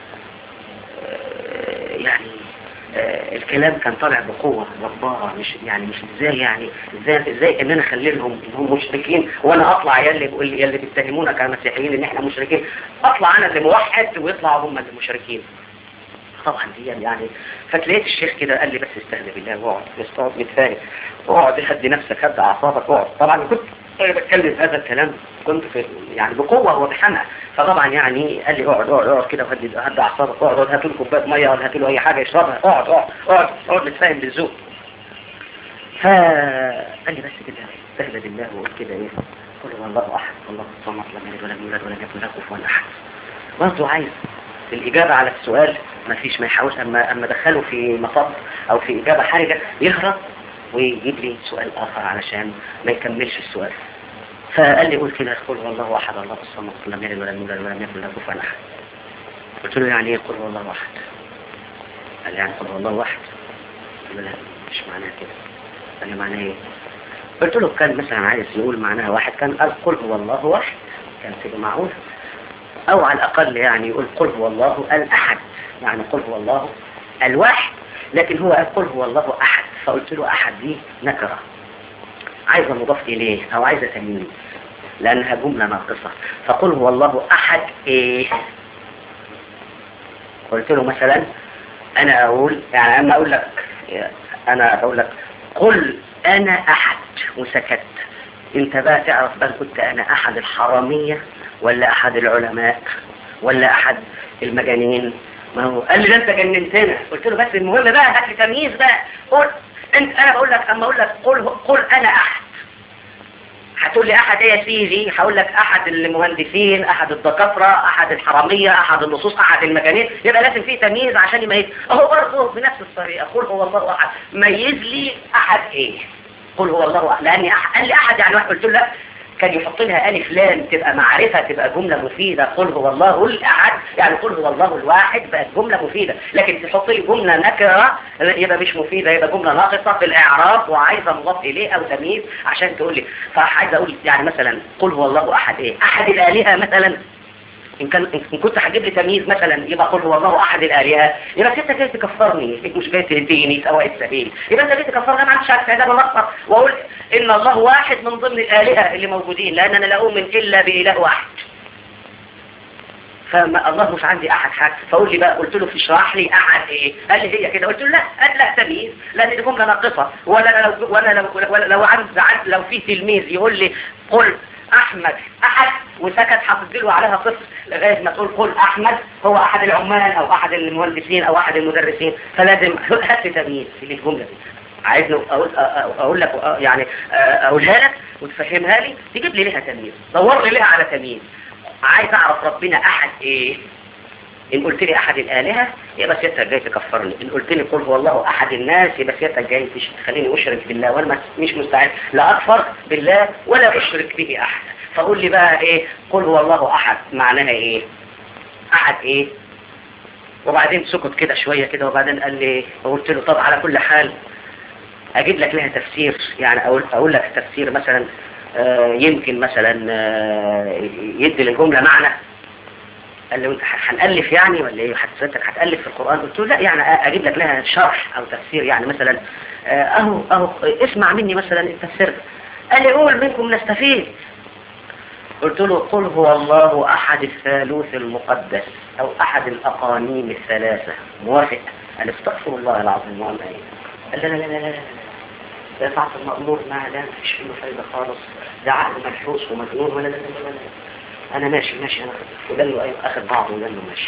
يعني الكلام كان طالع بقوة جبارة مش يعني مش ازاي يعني ازاي ازاي ان انا اخلي لهم انهم مشركين وانا اطلع يا اللي بيقول يا اللي بيتهمونا كمسيحيين ان احنا مشركين اطلع انا اللي موحد ويطلعوا هم اللي مشركين طبعا دي يعني فتلاقيت الشيخ كده قال لي بس استهدى بالله واقعد بس اقعد متفاهم اقعد هدي نفسك هدي اعصابك اقعد طبعا كنت بتكلم هذا الكلام كنت في يعني بقوة وبحمق فطبعا يعني قال لي اقعد اقعد اقعد كده وهدي هدي اعصابك اقعد هات له كوبايه ميه ولا هات له اي حاجه يشربها اقعد اقعد اقعد اقعد نتفاهم بالذوق فقال لي بس كده استهدى بالله وقول كده ايه قل هو الله احد الله الصمد لم يلد ولم يولد ولم يكن له كفوا احد برضه عايز الإجابة على السؤال ما فيش ما يحاولش أما, أما دخله في مصب أو في إجابة حرجة يهرب ويجيب لي سؤال آخر علشان ما يكملش السؤال فقال لي قول كده قل هو الله أحد الله الصمد لم يلد ولم يولد ولم يكن له كفوا أحد قلت له يعني ايه قل هو الله أحد قال لي يعني قل هو الله أحد قلت له لا مش معناها كده قال لي معناها ايه قلت له كان مثلا عايز يقول معناها واحد كان قال قل هو الله واحد كان كده معقول او على الاقل يعني يقول قل هو الله الاحد يعني قل هو الله الواحد لكن هو قل هو الله احد فقلت له احد دي نكرة عايزة مضاف اليه او عايزة تمييز لانها جملة ناقصة فقل هو الله احد ايه قلت له مثلا انا اقول يعني اما اقول لك انا اقول لك قل انا احد وسكت انت بقى تعرف بقى كنت انا احد الحرامية ولا احد العلماء ولا احد المجانين ما هو قال لي ده انت جننتنا قلت له بس المهم بقى هات لي تمييز بقى قول انت انا بقول لك اما اقول لك قل قل انا احد هتقول لي احد ايه يا سيدي هقول لك احد المهندسين احد الدكاتره احد الحراميه احد اللصوص احد المجانين يبقى لازم في تمييز عشان يميز اهو برضه بنفس الطريقه قل هو الله احد ميز لي احد ايه قل هو الله احد لاني أحد قال لي احد يعني واحد قلت له لا كان يحط لها ألف لام تبقى معرفة تبقى جملة مفيدة قل هو الله الأحد يعني قل هو الله الواحد بقت جملة مفيدة لكن تحط لي جملة نكرة يبقى مش مفيدة يبقى جملة ناقصة في الإعراب وعايزة مضاف إليه أو تمييز عشان تقول لي فعايز أقول يعني مثلا قل هو الله أحد إيه أحد الآلهة مثلا إن, كان إن كنت هجيب لي تمييز مثلا يبقى قل هو الله أحد الآلهة يبقى أنت جاي تكفرني مش جاي تهديني سواء السبيل يبقى أنت جاي تكفرني ما عنديش استعداد أنصر وأقول إن الله واحد من ضمن الآلهة اللي موجودين لأن أنا لا أؤمن إلا بإله واحد فما الله مش عندي احد حاجه فقول لي بقى قلت له اشرح لي احد ايه قال لي هي كده قلت له لا قال لا تمييز لان دي جمله ناقصه ولا لو ولا لو ولا لو عند لو في تلميذ يقول لي قل احمد احد وسكت حافظ له عليها صفر لغايه ما تقول قل احمد هو احد العمال او احد المهندسين او احد المدرسين فلازم هات لي تمييز في الجمله دي عايزني اقول اقول لك يعني اقولها لك وتفهمها لي تجيب لي لها تمييز دور لي لها على تمييز عايز اعرف ربنا احد ايه ان قلت لي احد الالهه يبقى سيادتك جاي تكفرني ان قلت لي قل هو الله احد الناس يبقى سيادتك جاي تخليني اشرك بالله وانا مش مستعد لا اكفر بالله ولا اشرك به احد فقول لي بقى ايه قل هو الله احد معناها ايه احد ايه وبعدين سكت كده شوية كده وبعدين قال لي قلت له طب على كل حال اجيب لك لها تفسير يعني اقول اقول لك تفسير مثلا آه يمكن مثلا آه يدي للجملة معنى قال لي انت هنألف يعني ولا ايه حضرتك هتألف في القرآن قلت له لا يعني اجيب لك لها شرح او تفسير يعني مثلا آه اهو اهو اسمع مني مثلا التفسير قال لي قول منكم نستفيد قلت له قل هو الله احد الثالوث المقدس او احد الاقانيم الثلاثة موافق قال استغفر الله العظيم وعن ايه قال لا لا لا لا لا ده ساعة المأمور ما لا مفيش منه فايدة خالص ده عقل ملحوس ومجنون ولا لا لا لا لا انا ماشي ماشي انا وقال له ايوه اخذ بعضه وقال له ماشي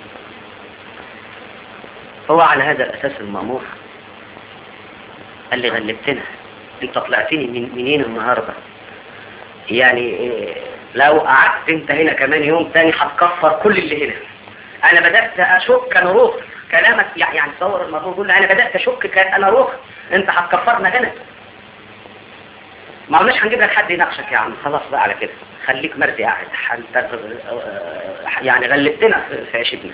هو على هذا الاساس المأمور قال لي غلبتنا انت طلعتني من منين النهاردة يعني لو قعدت انت هنا كمان يوم تاني هتكفر كل اللي هنا انا بدأت اشك انا روح كلامك يعني تصور الموضوع يقول انا بدأت اشك انا روح انت هتكفرنا هنا ما قلناش هنجيب لك حد يناقشك يا عم خلاص بقى على كده خليك مرضي قاعد انت يعني غلبتنا في عيشتنا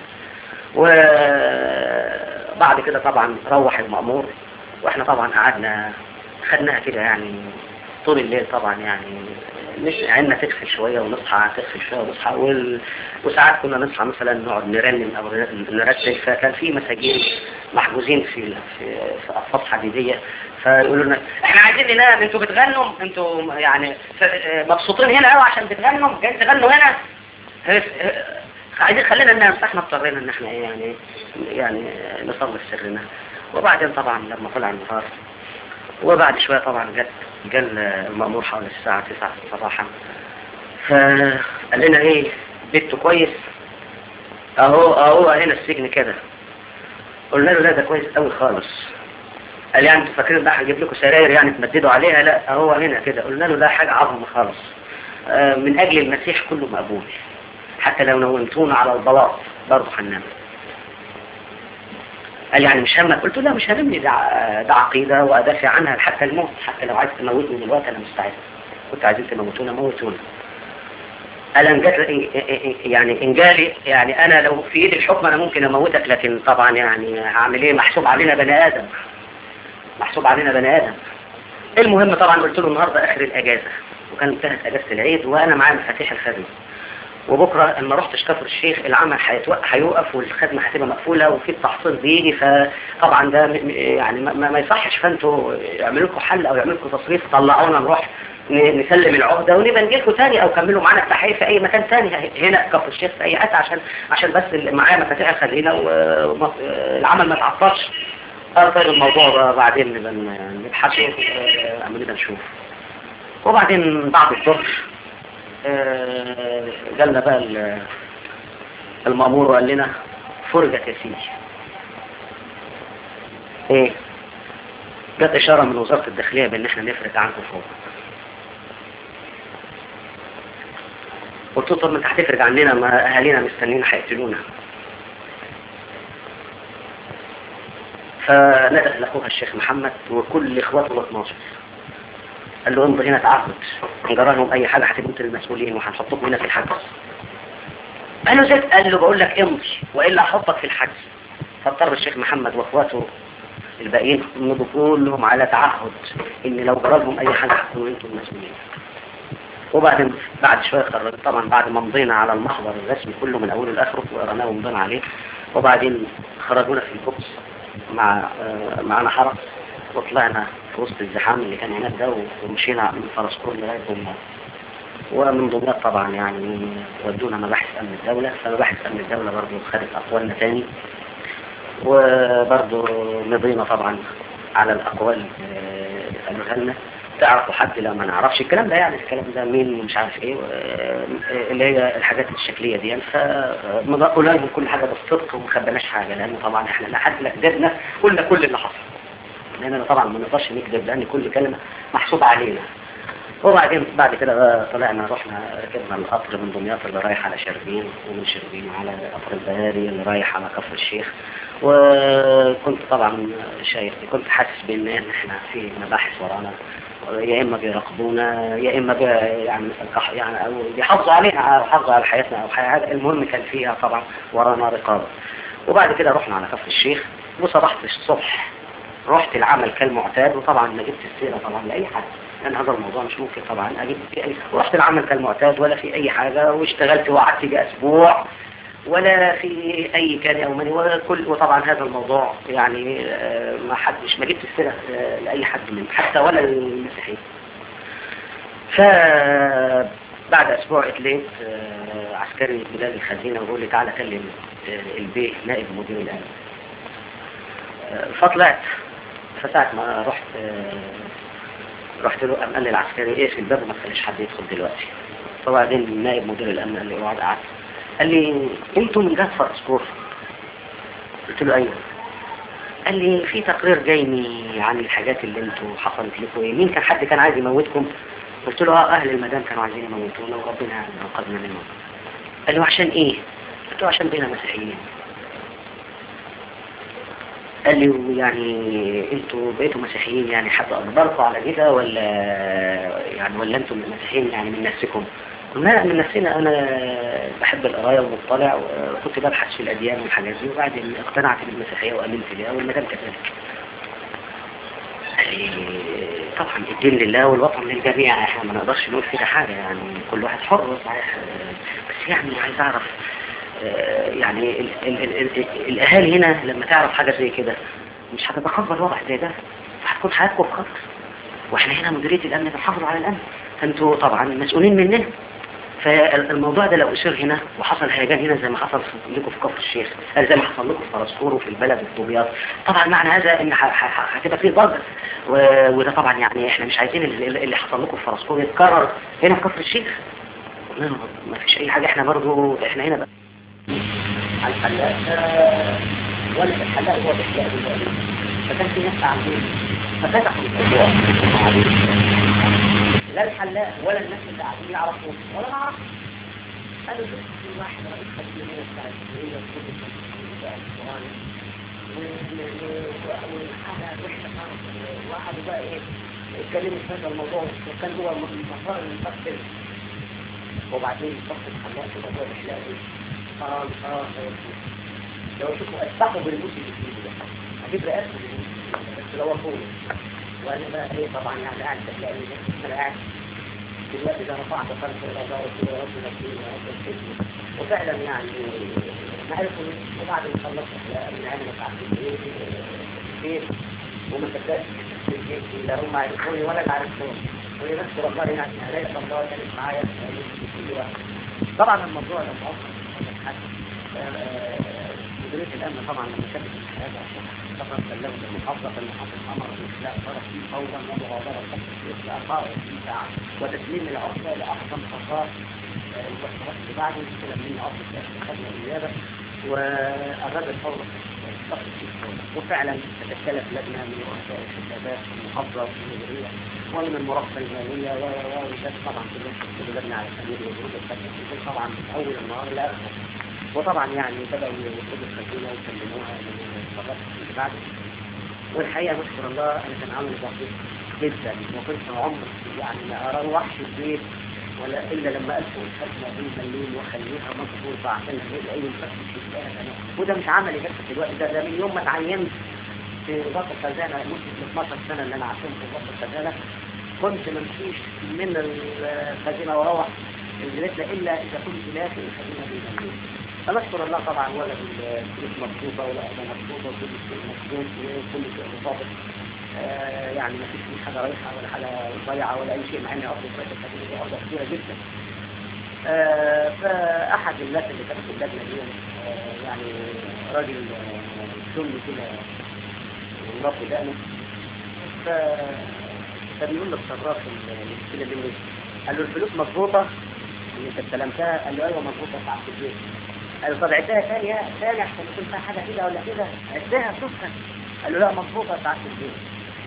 وبعد كده طبعا روح المأمور واحنا طبعا قعدنا خدناها كده يعني طول الليل طبعا يعني مش عيننا تغفل شوية ونصحى تغفل شوية ونصحى وال... وساعات كنا نصحى مثلا نقعد نرنم أو نرتل فكان في مساجين محجوزين في في, في أقفاص حديدية فيقولوا لنا احنا عايزين ننام انتوا بتغنوا انتوا يعني مبسوطين هنا قوي عشان بتغنوا جايين تغنوا هنا عايزين خلينا ننام فاحنا اضطرينا ان احنا يعني يعني نصلي سرنا وبعدين طبعا لما طلع النهار وبعد شوية طبعا جت جال المأمور حوالي الساعة 9 صباحا فقال لنا ايه بيته كويس اهو اهو هنا السجن كده قلنا له لا ده كويس قوي خالص قال يعني انتوا فاكرين ده هجيب لكم سراير يعني تمددوا عليها لا اهو هنا كده قلنا له ده حاجة عظمة خالص آه من اجل المسيح كله مقبول حتى لو نومتونا على البلاط برضه هننام قال يعني مش همك قلت له لا مش هاممني ده ده عقيدة وأدافع عنها حتى الموت حتى لو عايز تموتني دلوقتي أنا مستعد كنت عايزين تموتونا موتونا قال ان جات يعني ان جالي يعني انا لو في ايدي الحكم انا ممكن اموتك لكن طبعا يعني هعمل ايه محسوب علينا بني ادم محسوب علينا بني ادم المهم طبعا قلت له النهارده اخر الاجازه وكان انتهت اجازه العيد وانا معايا مفاتيح الخزنه وبكرة لما رحت كفر الشيخ العمل هيوقف والخدمة هتبقى مقفولة وفي التحصيل بيجي فطبعا ده يعني ما, ما يصحش فانتوا يعملوا لكم حل او يعملوا لكم تصريف طلعونا نروح نسلم العهدة ونبقى نجي لكم تاني او كملوا معانا التحقيق في اي مكان تاني هنا كفر الشيخ في اي حته عشان عشان بس معايا مفاتيح الخزينة والعمل ما تعطلش قال طيب الموضوع بعدين نبقى نبحث عملنا نشوف وبعدين بعد الظهر جالنا بقى المأمور وقال لنا فرجت يا سيدي ايه جت اشارة من وزارة الداخلية بان احنا نفرج عنكم فوق قلت له طب ما انت هتفرج عننا ما اهالينا مستنيين هيقتلونا فندى لاخوها الشيخ محمد وكل اخواته ال 12 قال له امضي هنا تعهد ان جرى لهم اي حاجه هتبقوا انتوا المسؤولين وهنحطكم هنا في الحجز قال له زيد قال له بقول لك امضي والا هحطك في الحجز فاضطر الشيخ محمد واخواته الباقيين مضوا كلهم على تعهد ان لو جرى لهم اي حاجه هتكونوا انتوا المسؤولين وبعدين بعد شويه خرجت طبعا بعد ما مضينا على المحضر الرسمي كله من اوله لاخره وقرناه ومضينا عليه وبعدين خرجونا في البوكس مع معانا حرس وطلعنا في وسط الزحام اللي كان هناك ده ومشينا من فرسكور لغاية ومن دمياط طبعا يعني ودونا مباحث أمن الدولة فمباحث أمن الدولة برضه خدت أقوالنا تاني وبرضه مضينا طبعا على الأقوال اللي قالوها لنا تعرفوا حد لا ما نعرفش الكلام ده يعني الكلام ده مين مش عارف ايه اللي هي الحاجات الشكلية دي فقلنا لهم كل حاجة بالصدق وما خبناش حاجة لأن طبعا احنا لا حد لا كذبنا قلنا كل اللي حصل لأننا طبعا ما نقدرش نكذب لأن كل كلمة محسوبة علينا وبعدين بعد كده طلعنا رحنا ركبنا القطر من دمياط اللي رايح على شربين ومن شربين على قطر البهاري اللي رايح على كفر الشيخ وكنت طبعا شايف كنت حاسس بان احنا في مباحث ورانا يا اما بيراقبونا يا اما بي يعني يعني او بيحافظوا علينا او يحافظوا على حياتنا او حاجه المهم كان فيها طبعا ورانا رقابه وبعد كده رحنا على كفر الشيخ وصبحت الصبح رحت العمل كالمعتاد وطبعا ما جبت السيره طبعا لاي حد لأن هذا الموضوع مش ممكن طبعا أجيب في أي ورحت العمل كالمعتاد ولا في أي حاجة واشتغلت وقعدت بأسبوع ولا في أي كان يومني وكل وطبعا هذا الموضوع يعني ما حدش ما جبت السيرة لأي حد منهم حتى ولا المسيحيين فبعد أسبوع اتليت عسكري بلاد الخزينة ويقول لي تعالى كلم البيه نائب مدير الأمن فطلعت فساعة ما رحت رحت له قام قال لي العسكري ايه في الباب وما تخليش حد يدخل دلوقتي فبعدين نائب مدير الامن قال لي اقعد قعدت قال لي انتوا من جهه فرسكور قلت له ايوه قال لي في تقرير جايني عن الحاجات اللي انتوا حصلت لكم ايه مين كان حد كان عايز يموتكم قلت له اه اهل المدام كانوا عايزين يموتونا وربنا يعني انقذنا منهم قال له عشان ايه قلت له عشان بينا مسيحيين قال لي يعني انتوا بقيتوا مسيحيين يعني حد اجبركم على كده ولا يعني ولا انتوا مسيحيين يعني من نفسكم لا من نفسنا انا بحب القرايه ومطلع وكنت ببحث في الاديان والحاجات دي وبعدين اقتنعت بالمسيحيه وامنت بها والمدام كذلك طبعا الدين لله والوطن للجميع احنا ما نقدرش نقول كده حاجه يعني كل واحد حر صحيح بس يعني عايز اعرف يعني ال ال ال ال الأهالي هنا لما تعرف حاجة زي كده مش هتتقبل وضع زي ده فهتكون حياتكم في خطر واحنا هنا مديرية الأمن بنحافظ على الأمن فانتوا طبعا مسؤولين مننا فالموضوع ده لو أصير هنا وحصل هيجان هنا زي ما حصل لكم في كفر الشيخ زي ما حصل لكم في فرسكور وفي البلد وفي دمياط طبعا معنى هذا ان هتبقى فيه ضجة وده طبعا يعني احنا مش عايزين اللي حصل لكم في فرسكور يتكرر هنا في كفر الشيخ ما فيش اي حاجة احنا برضو احنا هنا بقى الحلاق ولا الحلاق هو الإحياء بالوالد فكان في ناس عاملين ففتحوا الموضوع لا الحلاق ولا الناس اللي قاعدين يعرفوا ولا ما عرفوا قالوا بس في واحد رئيس خزينة بتاع الكلية وكل بتاع القرآن والحاجة وحشة خالص وقعدوا بقى ايه اتكلموا في هذا الموضوع وكان هو المسار المفكر وبعدين صف الحلاق في موضوع الإحياء قال اه لو شوفوا افتحوا بالموت الجديد ده هتبقى اسهل بس لو طول وانا بقى ايه طبعا يعني قاعد تلاقي انا قاعد دلوقتي ده رفعت خلف الى الله وقلت يا رب نجيني يا رب نجيني وفعلا يعني ما عرفوا وبعد ما خلصت من عين متعبين ايه وما صدقتش لا هم عرفوني ولا انا عرفتهم ونفس والله يعني الاقي الله كانت معايا في كل واحد طبعا الموضوع ده مؤخر مديرية الأمن طبعا لما شافت الحياة عشان طبعا بلغت المحافظة فالمحافظ أمر بإخلاء طرف فيه فورا ومغادرة التحقيق لأربعة وعشرين ساعة وتسليم العرفة لأحسن قرار المحافظات بعد استلم من أرض خدمة النيابة وأراد الفور وفعلا تشكلت لجنة من رؤساء الشباب المحافظة والمديرية ومن المرافقة المالية وكانت طبعا كلهم لجنة على سبيل وجود الخدمة طبعا من أول النهار لآخر وطبعا يعني بدأوا يطلبوا الخزينة ويكلموها من المرات اللي بعد والحقيقة نشكر الله أنا كان عامل بسيط جدا وكنت عمر يعني ما أروحش البيت ولا إلا لما أدخل الخزنة بين الليل وأخليها مظبوطة عشان أي مفتش في وده مش عملي بس في الوقت ده ده من يوم ما اتعينت في ضبط الخزانة مدة 12 سنة اللي أنا عشان في ضبط الخزانة كنت ما امشيش من الخزينة واروح البيت إلا إذا كنت لاقي الخزينة بين الليل فنشكر الله طبعا ولا الفلوس مضبوطه ولا احنا مضبوطه وكل شيء مضبوط وكل شيء مطابق آه، يعني ما فيش فيه حاجة رايحة ولا حاجة ضايعة ولا أي شيء مع إن أرض كويسة لكن هي أرض كبيرة جدا آه، فأحد الناس اللي كانت في اللجنة دي آه، يعني راجل آه، سني كده مربي دقنه ف فبيقول للصراف المشكلة دي إيه؟ قال له الفلوس مظبوطة اللي انت استلمتها قال له ايوه مظبوطة ساعة في البيت قال له طب عدها ثاني ثاني عشان يكون فيها حاجة كده ولا كده عدها شوفها قال له لا مظبوطة ساعة في البيت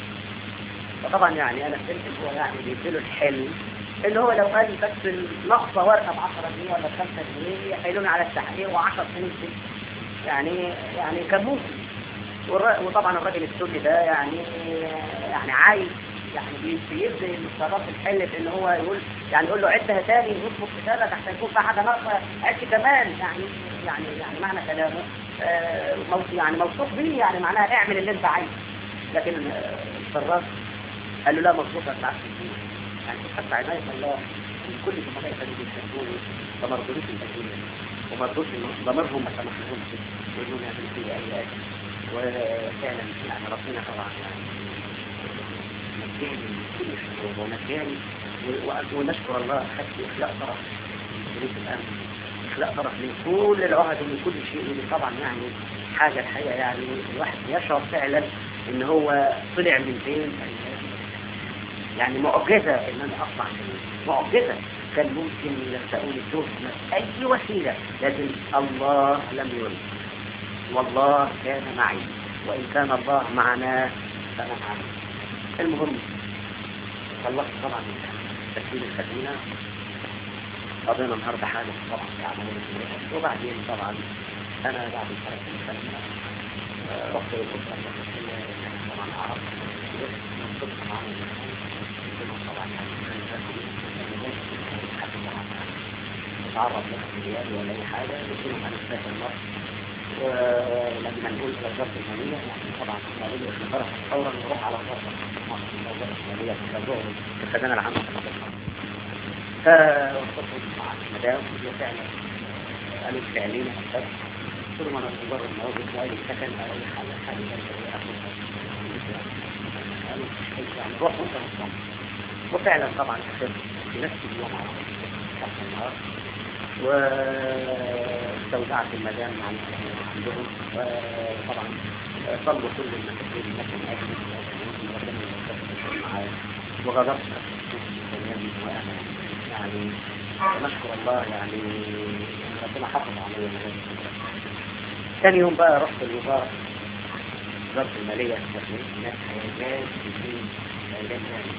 فطبعا يعني انا فهمت هو يعني بيديله الحلم اللي هو لو قال بس نقصة ورقة ب 10 جنيه ولا ب 5 جنيه يحيلوني على التحقيق و10 سنين سجن يعني يعني كان ممكن والر- وطبعا الراجل السوري ده يعني يعني عايز يعني بي- بيبذل الصراف الحلف ان هو يقول يعني يقول له عدها تاني واظبط كتابك عشان يكون في حاجه ناقصه عد كمان يعني يعني يعني معنى كلامه آه، مو- يعني موثوق بيه يعني معناها اعمل اللي انت عايزه لكن آه، الصراف قال له لا مظبوطه ساعات كتير يعني حتى عنايه الله من كل الزملاء كانوا بيحبوني فما رضوش الأدوية وما رضوش إن- ضميرهم ما سمحلهمش يقولوا يعملوا فيه أي أكل وفعلا يعني ربنا طبعا يعني نجاني من كل الشرور ونجاني و- و- ونشكر الله أخذت إخلاء طرف من ظروف الأمن إخلاء طرف من كل العهد ومن كل شيء ودي طبعا يعني حاجة الحقيقة يعني الواحد يشعر فعلا إن هو طلع من بين يعني معجزة إن أنا أطلع من معجزة كان ممكن يلتقوني الدهن أي وسيلة لكن الله لم يرد والله كان معي وإن كان الله معنا فأنا معنا المهم خلصت طبعا تسجيل الخزينة قضينا النهارده حاجة طبعا في أعمال الجمهورية وبعدين طبعا أنا بعد الحركة الخزينة آه، رحت للأسرة المدرسية اللي أنا طبعا أعرف وصلت معاهم طبعا يعني كان فاكر إن لازم حد معانا يتعرض لاختيار ولا أي حاجة يقول أنا مسافر مصر ولما نقول إلى وزارة المالية يعني طبعا نقول إخبارها فورا نروح على وزارة مصر إلى وزارة المالية في الرجوع في الخزانة العامة في مصر فوصلت مع المدام وهي فعلا قالوا فعلين أكثر قلت لهم أنا مجرد ما وجدت أي سكن أو أي حاجة حاجة جنبي أخذها قالوا مش حاجة يعني روح وأنت مصمم وفعلا طبعا أخذت في نفس اليوم على كاس النهار واستودعت المدام عن عندهم وطبعا طلبوا كل المسؤولين المكان أجل وربنا يوفقهم معايا وغادرت وانا يعني نشكر الله يعني إن ربنا حافظ علي من هذه الفترة. ثاني يوم بقى رحت الوزارة وزارة المالية هناك هيجان في هيجان يعني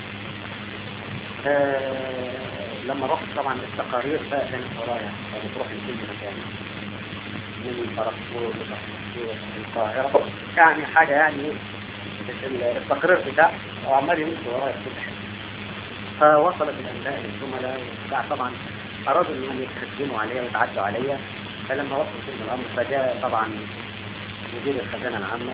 آه، لما رحت طبعا التقارير بقى كانت ورايا بتروح من كل مكان من فرنسور لفرنسور القاهرة يعني حاجة يعني التقرير بتاع وعمال يمشي ورايا في كل حتة فوصلت الأنباء للزملاء وبتاع طبعا أرادوا أنهم يتخدموا عليا ويتعدوا عليا فلما وصلت إلى الأمر فجاء طبعا مدير الخزانة العامة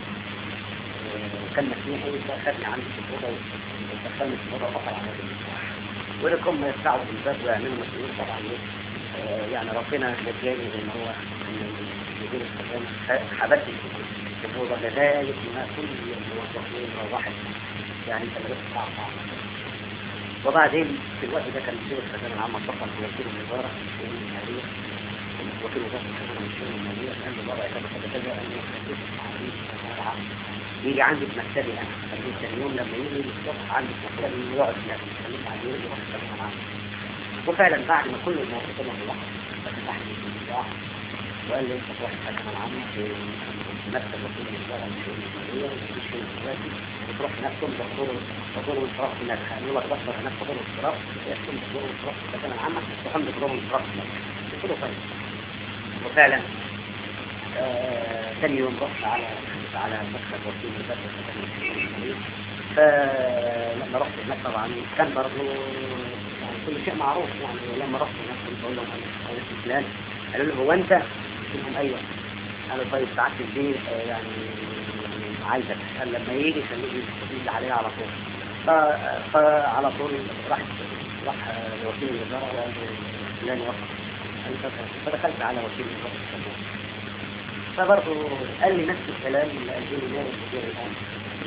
وكان مسيحي فأخذني عندي في الأوضة ودخلني في الأوضة وقفل على المفتاح ولكم ما يفتحوا في الباب ويعملوا مسؤولين طبعا إيه، آه، يعني ربنا نجاني زي ما هو إن مدير الخزانة حبسني في الأوضة لذلك ما كل الموظفين روحت يعني أنت لبست ساعة ساعة وبعدين في الوقت ده كان مدير الخزانة العامة اتصل بوكيل الوزارة الشؤون المالية وكيل وزارة الخزانة والشؤون المالية قال له الوضع كذا كذا كذا قال له خليك معلش الخزانة العامة يجي عندي في مكتبي انا خليه ثاني يوم لما يجي الصبح عندي في مكتبي يقعد هناك خليك عليه يروح الخزانة العامة وفعلا بعد ما كل الموظفين راحوا فتح لي في المفتاح وقال لي انت تروح الخزانة العامة في مكتب وكيل الوزارة والشؤون المالية ومفيش فيه دلوقتي وتروح هناك تمضي حضور حضور وانصراف هناك يقول لك بحضر هناك حضور وانصراف يحكم حضور وانصراف في السكن العامة وحمد حضور وانصراف هناك قلت له طيب وفعلا آه، ثاني يوم رحت على على مكتب وكيل وزارة السكن والشؤون فلما رحت هناك طبعا كان برضه يعني كل شيء معروف يعني لما رحت هناك كنت بقول لهم انا اسمي فلان قالوا لي هو انت؟ قلت لهم ايوه قالوا طيب ساعات الدين آه، يعني عايزك قال لما يجي خليه يجي عليه على طول ف- فعلى طول راح راح لوكيل الوزارة وقال له فلان يوقف قال لي ف- فدخلت على وكيل الوزارة السابق. فبرضه قال لي نفس الكلام اللي قال لي مالك مدير الآن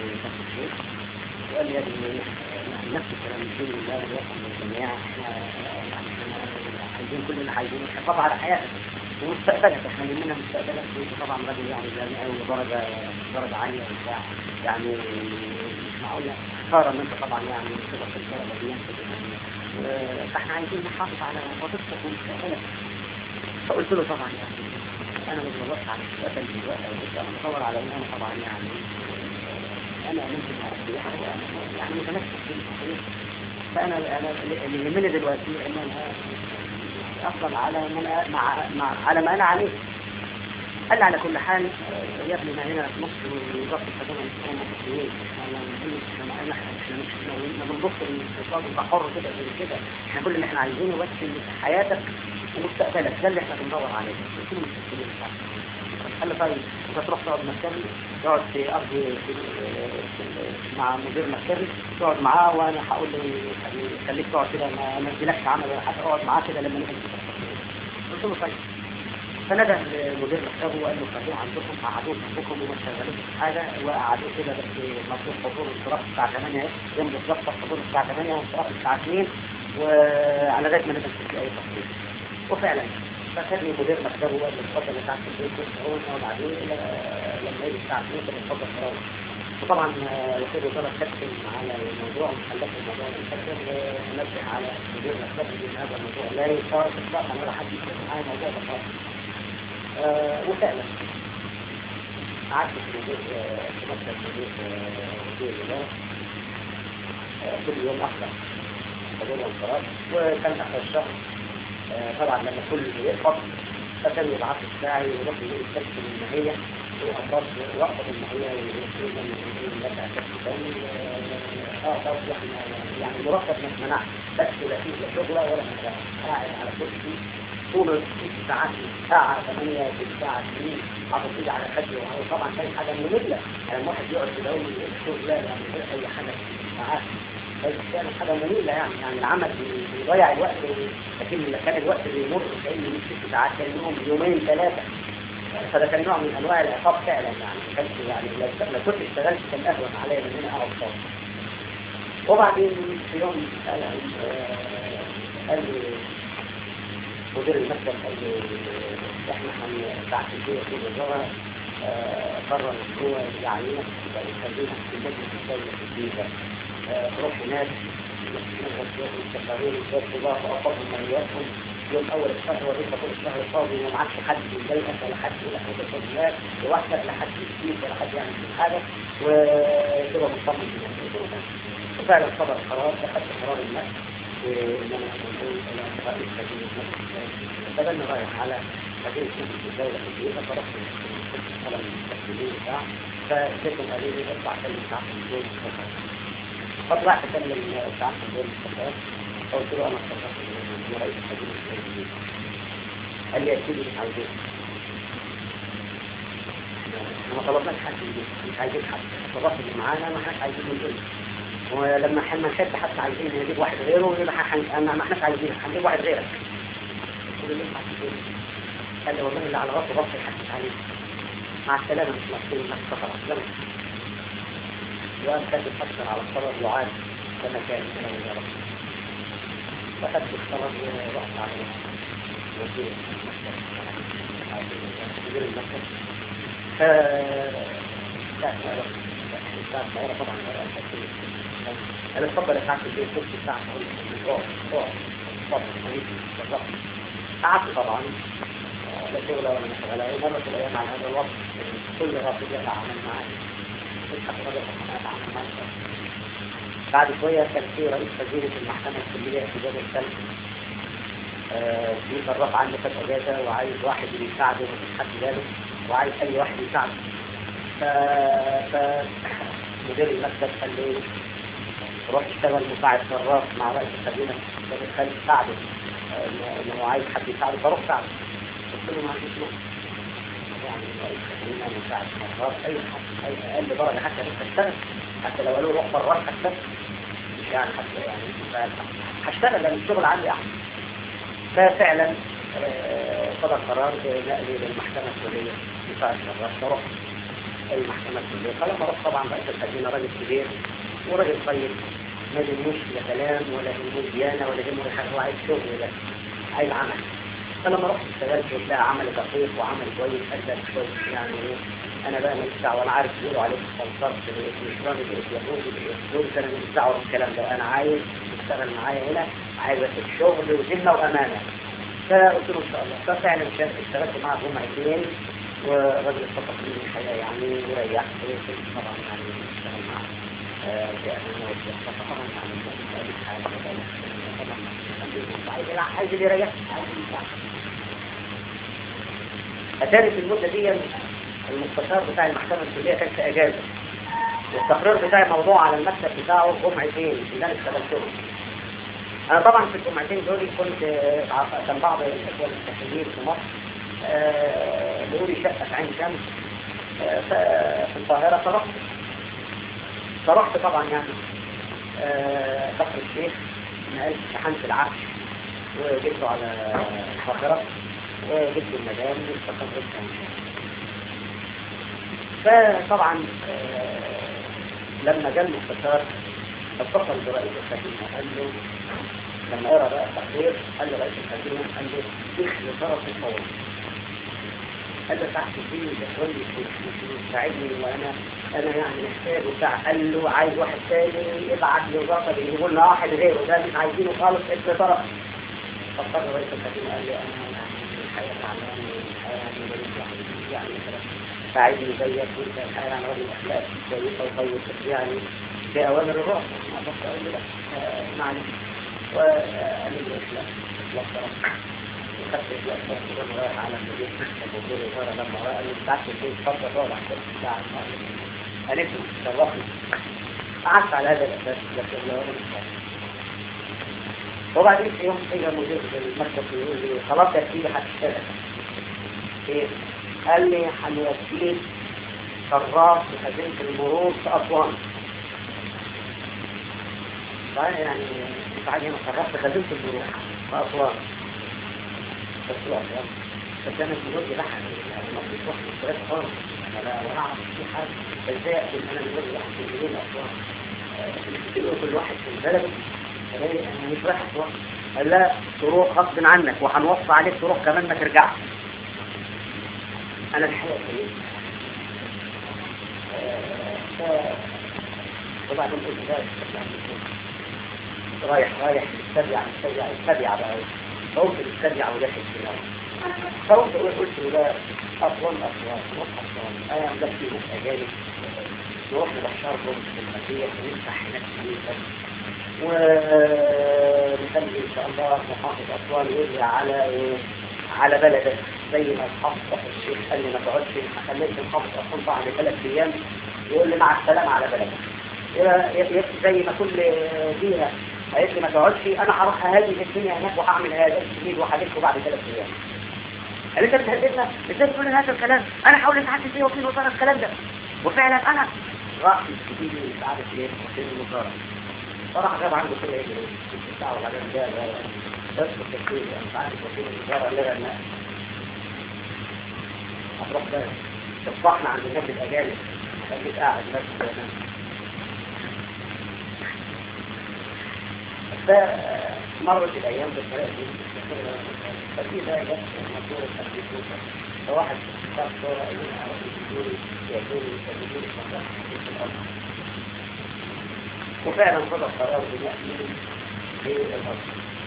نفس الشيء وقال لي يا ابني يعني نفس الكلام الدين لا يقوم بالجميع احنا يعني احنا عايزين كل اللي عايزينه الحفاظ على حياتك ومستقبلك احنا مننا مستقبلك وانت طبعا راجل يعني جامعي ودرجه درجه عاليه وبتاع يعني مش معقول خساره ان انت طبعا يعني تبقى في الدرجه دي آه، فاحنا عايزين نحافظ على وظيفتك ومستقبلك فقلت له طبعا يعني انا مش بدور على المستقبل دلوقتي او لسه انا بدور على ان انا طبعا يعني انا ممكن يعني متمسك بالصحيح فانا انا اللي يهمني دلوقتي ان انا افضل على من مع, مع على ما انا عليه قال لي على كل حال آه، يا ابني ما هنا في مصر وزاره الحكومه المصريه المصريين احنا احنا احنا مش ما بنبص للاقتصاد انت حر كده زي كده احنا كل اللي احنا عايزينه بس إن حياتك ومستقبلك ده اللي احنا بندور عليه قلت له مستقبلين قال لي طيب انت تروح تقعد مكتبي تقعد في ارضي في في- مع مدير مكتبي تقعد معاه وانا هقول له يعني خليك تقعد كده ما ما اديلكش عمل ولا حاجه اقعد معاه كده لما نيجي قلت له طيب فندى مدير مكتبه وقال له خلوه عندكم قعدوه عندكم وما تشغلوش في حاجه وقعدوه كده بس مطلوب حضور انصراف الساعه 8 يوم بالظبط حضور الساعه 8 وانصراف الساعه 2 وعلى لغايه ما نبدا في اي تفصيل وفعلا فخدني مدير مكتبه وقال لي اتفضل يا سعاده البيت كنت هو نقعد عليه ل- لما يجي الساعه 2 كده اتفضل خلاص وطبعا وكيل الوزاره كتب على الموضوع وخلت الموضوع يتكتب ونبه على مدير مكتبه ان هذا الموضوع لا يصار اطلاقا ولا حد يتكلم معايا الموضوع ده خالص آه، وفعلا قعدت في مدير آه، في مكتب مدير آه، مدير الوزاره آه، كل يوم احضر حضور وانصراف وكان اخر الشهر آه، طبعا لما كل يقبض فكان يبعث الساعي ويروح يجيب الكشف المهية وأطراف وقت المهية ويقول من لك كشف ثاني اه طب احنا يعني مرتب ما منعش بس لا فيه لا شغلة ولا حاجة قاعد على كرسي طول ست ساعات ساعة ثمانية ست ساعة سنين حاطط ايدي على خدي وهو طبعا كان حاجة مملة يعني الواحد يقعد في دوري الشغل لا يعني غير أي حاجة ساعات بس كان حاجة مملة يعني يعني العمل بي- بيضيع الوقت لكن كان الوقت اللي يمر كأنه من ست ساعات كان يوم يومين ثلاثة فده كان نوع من انواع العقاب فعلا يعني ما كانش يعني لو لو كنت اشتغلت كان اهون عليا من ان انا اقعد فاضي وبعدين في يوم قال آه، قال لي مدير المكتب قال لي احنا هنبعت الدنيا في الوزاره آه، قرر ان هو يعينك يبقى يخلينا في لجنه الدوله في الجيزه آه، تروح هناك نشغل فيهم التقارير والخبراء واقفهم مالياتهم يوم اول الشهر وليس كل الشهر فاضي وما معكش حد يضايقك ولا حد يقول لك انت شغلات لوحدك لا حد يسيب ولا حد يعمل فيك حاجه وتبقى مطمن بنفسك وفعلا صدر قرار اخذت قرار النفس وان انا اقول الى رئيس مدينه مصر فبدأنا رايح على مدينه مصر الدوله في الجيزه فرحت القلم المستقبلين بتاع فاديتهم قالوا لي اطلع كلم ساعه في اليوم فطلعت اكلم ساعه في اليوم مستقبل قلت له انا اتصرفت من رئيس مدينه مصر قال لي يا سيدي مش عايزين احنا ما طلبناش حد يجي مش عايزين حد الصراف اللي معانا ما احناش عايزين نقول ولما احنا نحب حتى عايزين نجيب واحد غيره يبقى حن... ما احناش عايزين هنجيب واحد غيرك قلت له ليه ما عايزين قال لي والله اللي على راسه راسه يحدث عليه مع السلامة مش مقصود انك سفر اصلا وقام كان بيفكر على الصبر يعاد كما كان كلام يا رب فأخذت الصبر ورحت على وزير المكتب مدير المكتب ف لا لا لا الساعة الصغيرة طبعا أنا اتفضل يا ساعة البيت ست ساعة أقول لك اقعد اقعد اتفضل حبيبي بالظبط قعدت طبعا لا شغل ولا مشغلة مرة في الأيام على هذا الوقت كل رافض يتعامل معي تضحك رجل أتعامل معي بعد شوية كان في رئيس وزيرة المحكمة الكلية في جبل السلم آه، في صراف عنده كانت اجازه وعايز واحد يساعده مفيش حد باله وعايز اي واحد يساعده ف... ف... مدير المكتب قال لي روح اشتغل مساعد صراف مع رئيس الخزينه خالد ساعده آه، ان هو عايز حد يساعده فروح ساعده قلت له ما عنديش مشكله يعني رئيس الخزينه مساعد صراف اي حد اي اقل درجه حتى لسه اشتغل حتى لو قالوا روح براد حتى مش يعني حتى يعني هشتغل لان الشغل عندي احسن ففعلا آه، صدر قرار بنقلي للمحكمة السورية دفاع الشرف فرحت المحكمة الكلية فلما رحت طبعا رئيس الخزينة راجل كبير وراجل طيب ما يهموش لا كلام ولا يهموش ديانة ولا يهمه حاجة هو عايز شغل بس عايز عمل فلما رحت اشتغلت وتلاقي عمل دقيق وعمل كويس ادى كويس يعني ايه انا بقى ماليش دعوه انا عارف بيقولوا عليك استنصرت بالاسلامي باليهودي بالاسلوب انا ماليش دعوه بالكلام ده انا عايز تشتغل معايا هنا عايز اشوف شغل وذمه وامانه فقلت له ان شاء الله ففعلا اشتغلت معاه جمعتين والراجل اتفق لي الحياه يعني وريحت طبعا يعني اشتغل معاه بأمانه وبأمانه طبعا يعني ماليش حاجه طبعا عايز عايز اللي يريح عايز أتاري في المدة دي المستشار بتاع المحكمة الكلية كان في أجازة والتقرير بتاعي موضوع على المكتب بتاعه جمعتين اللي أنا اشتغلتهم أنا طبعا في الجمعتين دول كنت كان بعض الإخوة المستشارين في مصر بيقولوا لي شقة في عين شمس في القاهرة فرحت فرحت طبعا يعني كفر الشيخ نقلت امتحنت العقل وجبته على القاهرة وجبت المدام واستقرت فطبعا لما جاء المستشار اتصل برئيس الخزينة قال له لما قرا بقى التقرير قال له رئيس الخزينة قال له دخل طرف الفور قال له تحت فيه بتقول لي ساعدني وانا انا يعني محتاج وبتاع قال له عايز واحد تاني ابعت لي وظيفه يجيبوا لنا واحد غيره ده مش عايزينه خالص ابن طرف فاضطر رئيس الخزينة قال له انا الحياه تعبانه والحياه يعني مريض يعني يعني ساعدني زيك وانت الحياه يعني راجل اخلاق كويسه وطيب بس يعني بأوامر الرأس ما أقدرش أقول له لا معلش وقال لي الإخلاق إخلاق طرف وخدت إخلاق طرف وأنا رايح على المدير مكتب وزير الإدارة لما رأى قال لي بتاعت البيت اتفضل اقعد على الكرسي بتاعك قالت له شرفني قعدت على هذا الأساس لكن لو أنا مش عارف وبعدين في يوم اجى مدير المكتب يقول لي خلاص يا سيدي هتشتغل ايه قال لي هنوديك صراف في خزينة المرور في أسوان صحيح يعني بعد هنا صرفت خزينة المرور في أسوان بس في أسوان بس أنا المرور دي بحث يعني ما فيش واحد اشتغلت خالص أنا لا ولا أعرف في حاجة ازاي أقول أنا المرور دي بحث في المرور أسوان تقول كل واحد في البلد أنا مش رايح أسوان قال لا تروح غصب عنك وهنوصي عليك تروح كمان ما ترجعش أنا الحقيقة ف... وبعدين قلت ذلك رايح رايح استبيع استبيع استبيع بقى فوت الاستبيع وداخل في النار فوت قلت له لا أسوان أسوان نروح أسوان أنا ده فيهم أجانب نروح نبشرهم في المسيح ونفتح هناك كنيسة ونخلي إن شاء الله محافظ أسوان يرجع على إيه على بلدك زي ما الحافظ الشيخ قال لي ما تقعدش خليت الحافظ أسوان بعد ثلاث أيام يقول لي مع السلامة على بلدك زي ما كل دينا قالت لي ما تقعدش انا هروح اهاجم الدنيا هناك وهعمل هذا الجديد وهجيبكم بعد ثلاث ايام قال انت بتهددنا ازاي تقول هذا الكلام انا حاول اتحدث فيه وكيل وزاره الكلام ده وفعلا انا راح يجيب لي مش عارف ليه وكيل الوزاره فراح جاب عنده كده ايه الساعه ولا ده ده بس التفكير مش عارف وكيل الوزاره اللي غنى هتروح ده تصبحنا عند الناس الاجانب خليك قاعد نفسك فمرت الأيام بالطريقة دي ففي ذلك مطور التنبيكوت فواحد صار صورة يقول أعرف يجيبوني يأتوني يسجدوني فقط في الأرض وفعلا خذ القرار بنأتي في الأرض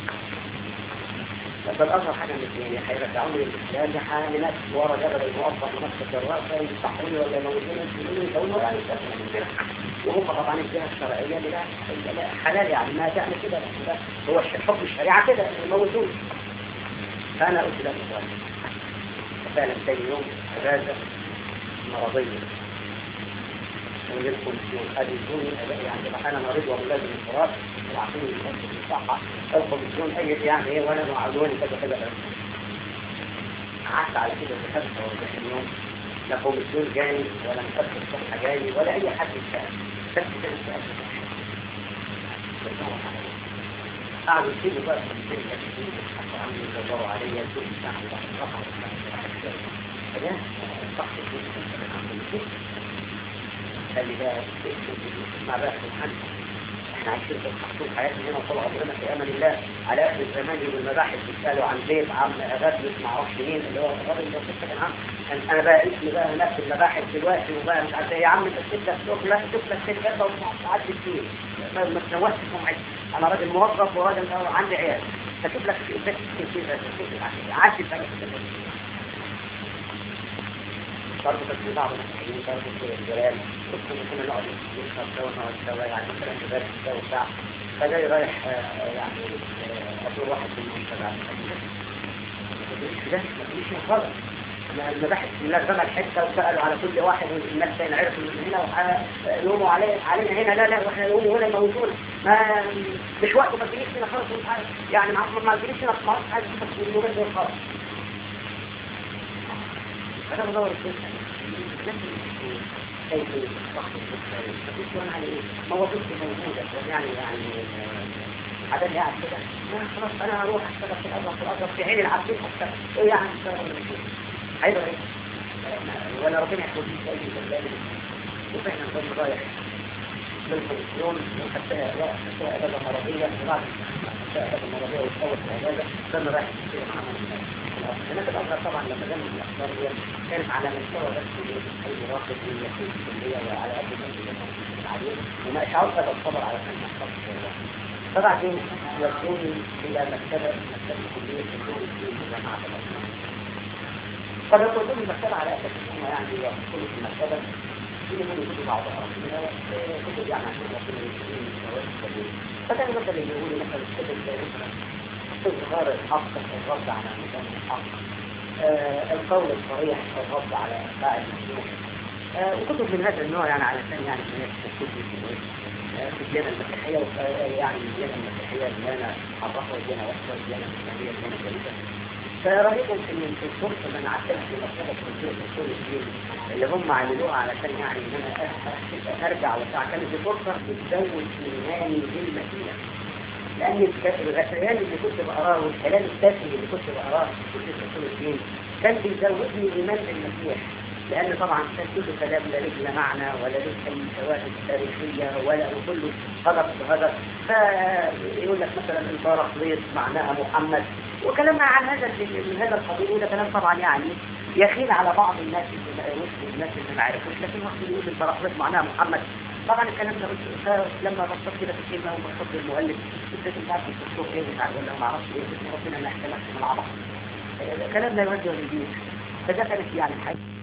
بس الأظهر حاجة من اثنين هيرجعوني للإسلام لحالناس ورا جبل الموظف لنفس الرأس يصحوني ولا يموتوني يسجنوني يسووني ولا يستثمروا وهم طبعا الجهة الشرعية لا لا حلال يعني ما تعمل كده لا هو حكم الشريعة كده يموتون فأنا قلت له فعلا ثاني يوم إجازة مرضية ويجيلكم أدلوني يعني أنا مريض وملازم الفراش وعطوني الصحة الكوميسيون أي يعني إيه وأنا معلوني كذا كذا قعدت على كده في 45 يوم لا كوميسيون جاني ولا مكتب الصحة جاني ولا أي حد يسأل بس كده السؤال قعدوا يسيبوا بقى في الشركة كتير يضحكوا عني يدوروا عليا يدوروا ساعة واحد رفعوا فده صح الفلوس خلي بالك اسمع بقى سبحان احنا عايشين في محطوط حياتنا هنا وطول عمرنا في امان الله على اخر الزمان يجوا المباحث بيسالوا عن بيت عم غزل ما اعرفش مين اللي هو الراجل اللي كان عم كان انا بقى اسمي بقى هناك في المباحث دلوقتي وبقى مش عارف ايه يا عم انت تجيب لك شغله تجيب لك ست كده وتعدي كتير ما ما تنوسش سمعتي انا راجل موظف وراجل عندي عيال تجيب لك بيت كده عاشي بقى برضه بس في بعض المسيحيين برضه في الجلال كنت كنا نقعد نشرب سوا ونقعد سوا يعني مثلا في ذلك الجو بتاع فجاي رايح آه، يعني آه، أزور واحد في المنتجع ما تقوليش ده ما تقوليش غلط ما المباحث الناس رمى الحته وسالوا على كل واحد والناس بين عرفوا من هنا ويقوموا عليه علينا هنا لا لا واحنا يقوموا هنا يموتونا ما مش وقته ما تجيش هنا خالص ومش عارف يعني ما ما تجيش هنا خلاص عايز تشوفك في اليومين دول خالص أنا بدور الفكرة كيف يصحح الفكرة مفيش وانا على ايه مواقف موجودة يعني يعني عدد قاعد كده لا خلاص انا هروح اشتغل في الازرق في الازرق في عين العبدين اشتغل ايه يعني اشتغل ولا مش هيبقى ايه ولا ربنا يحفظ لي اي دلال وفعلا نظام رايح بالكوليسيون وحتى حتى اجازه مرضيه وبعد حتى اجازه مرضيه وتطور في الاجازه كان رايح كتير مع هناك الأزهر طبعا لما جمع الأخبار هي كانت على مستوى بس أي راقب من يكون في الكلية وعلى قد ما العليم وما إشعار هذا الخبر على كان محفظ فبعدين يودوني إلى مكتبة مكتبة كلية الدول الدين جماعة الأزهر قد يقولون المكتبة على أساس أنهم يعني يدخلوا في المكتبة في من كتب بعضها كتب يعني عشان يكونوا المسلمين فكان مثلا يقولوا مثلا الكتب زي مثلا إظهار الحق الرد على ميزان الحق آه القول الصريح الرد على أتباع المسلوك آه وكتب من هذا النوع يعني علشان يعني الناس تكتب في في الديانة المسيحية يعني الديانة المسيحية اللي أنا عرفها الديانة وحدة الديانة الإسلامية الديانة جديدة فرأيتم إن الفرصة اللي أنا عدتها في مكتبة كنتور أصول الدين اللي هم عملوها علشان يعني إن أنا أرجع وبتاع كانت دي فرصة بتزود إيماني بالمسيح لأن الغثيان اللي كنت بقراه والكلام التافه اللي كنت بقراه في كتب أصول الدين كان بيزودني إيمان بالمسيح لأن طبعا كان كل كلام لا له معنى ولا له أي شواهد تاريخية ولا كله هدف بهدف فيقول لك مثلا البارق ليس معناها محمد وكلام عن هذا من هذا القبيل وده كلام طبعا يعني يخيل على بعض الناس اللي ما قروش والناس اللي ما عرفوش لكن وقت يقول البراقليط معناها محمد طبعا الكلام ده قلت لما بصيت كده في الكلمه وبصيت للمؤلف قلت مش عارف الدكتور ايه مش عارف ولا ما اعرفش ايه ربنا ما يحتملش من العبط الكلام ده يودي ولا يجيب فده كانت يعني الحاجه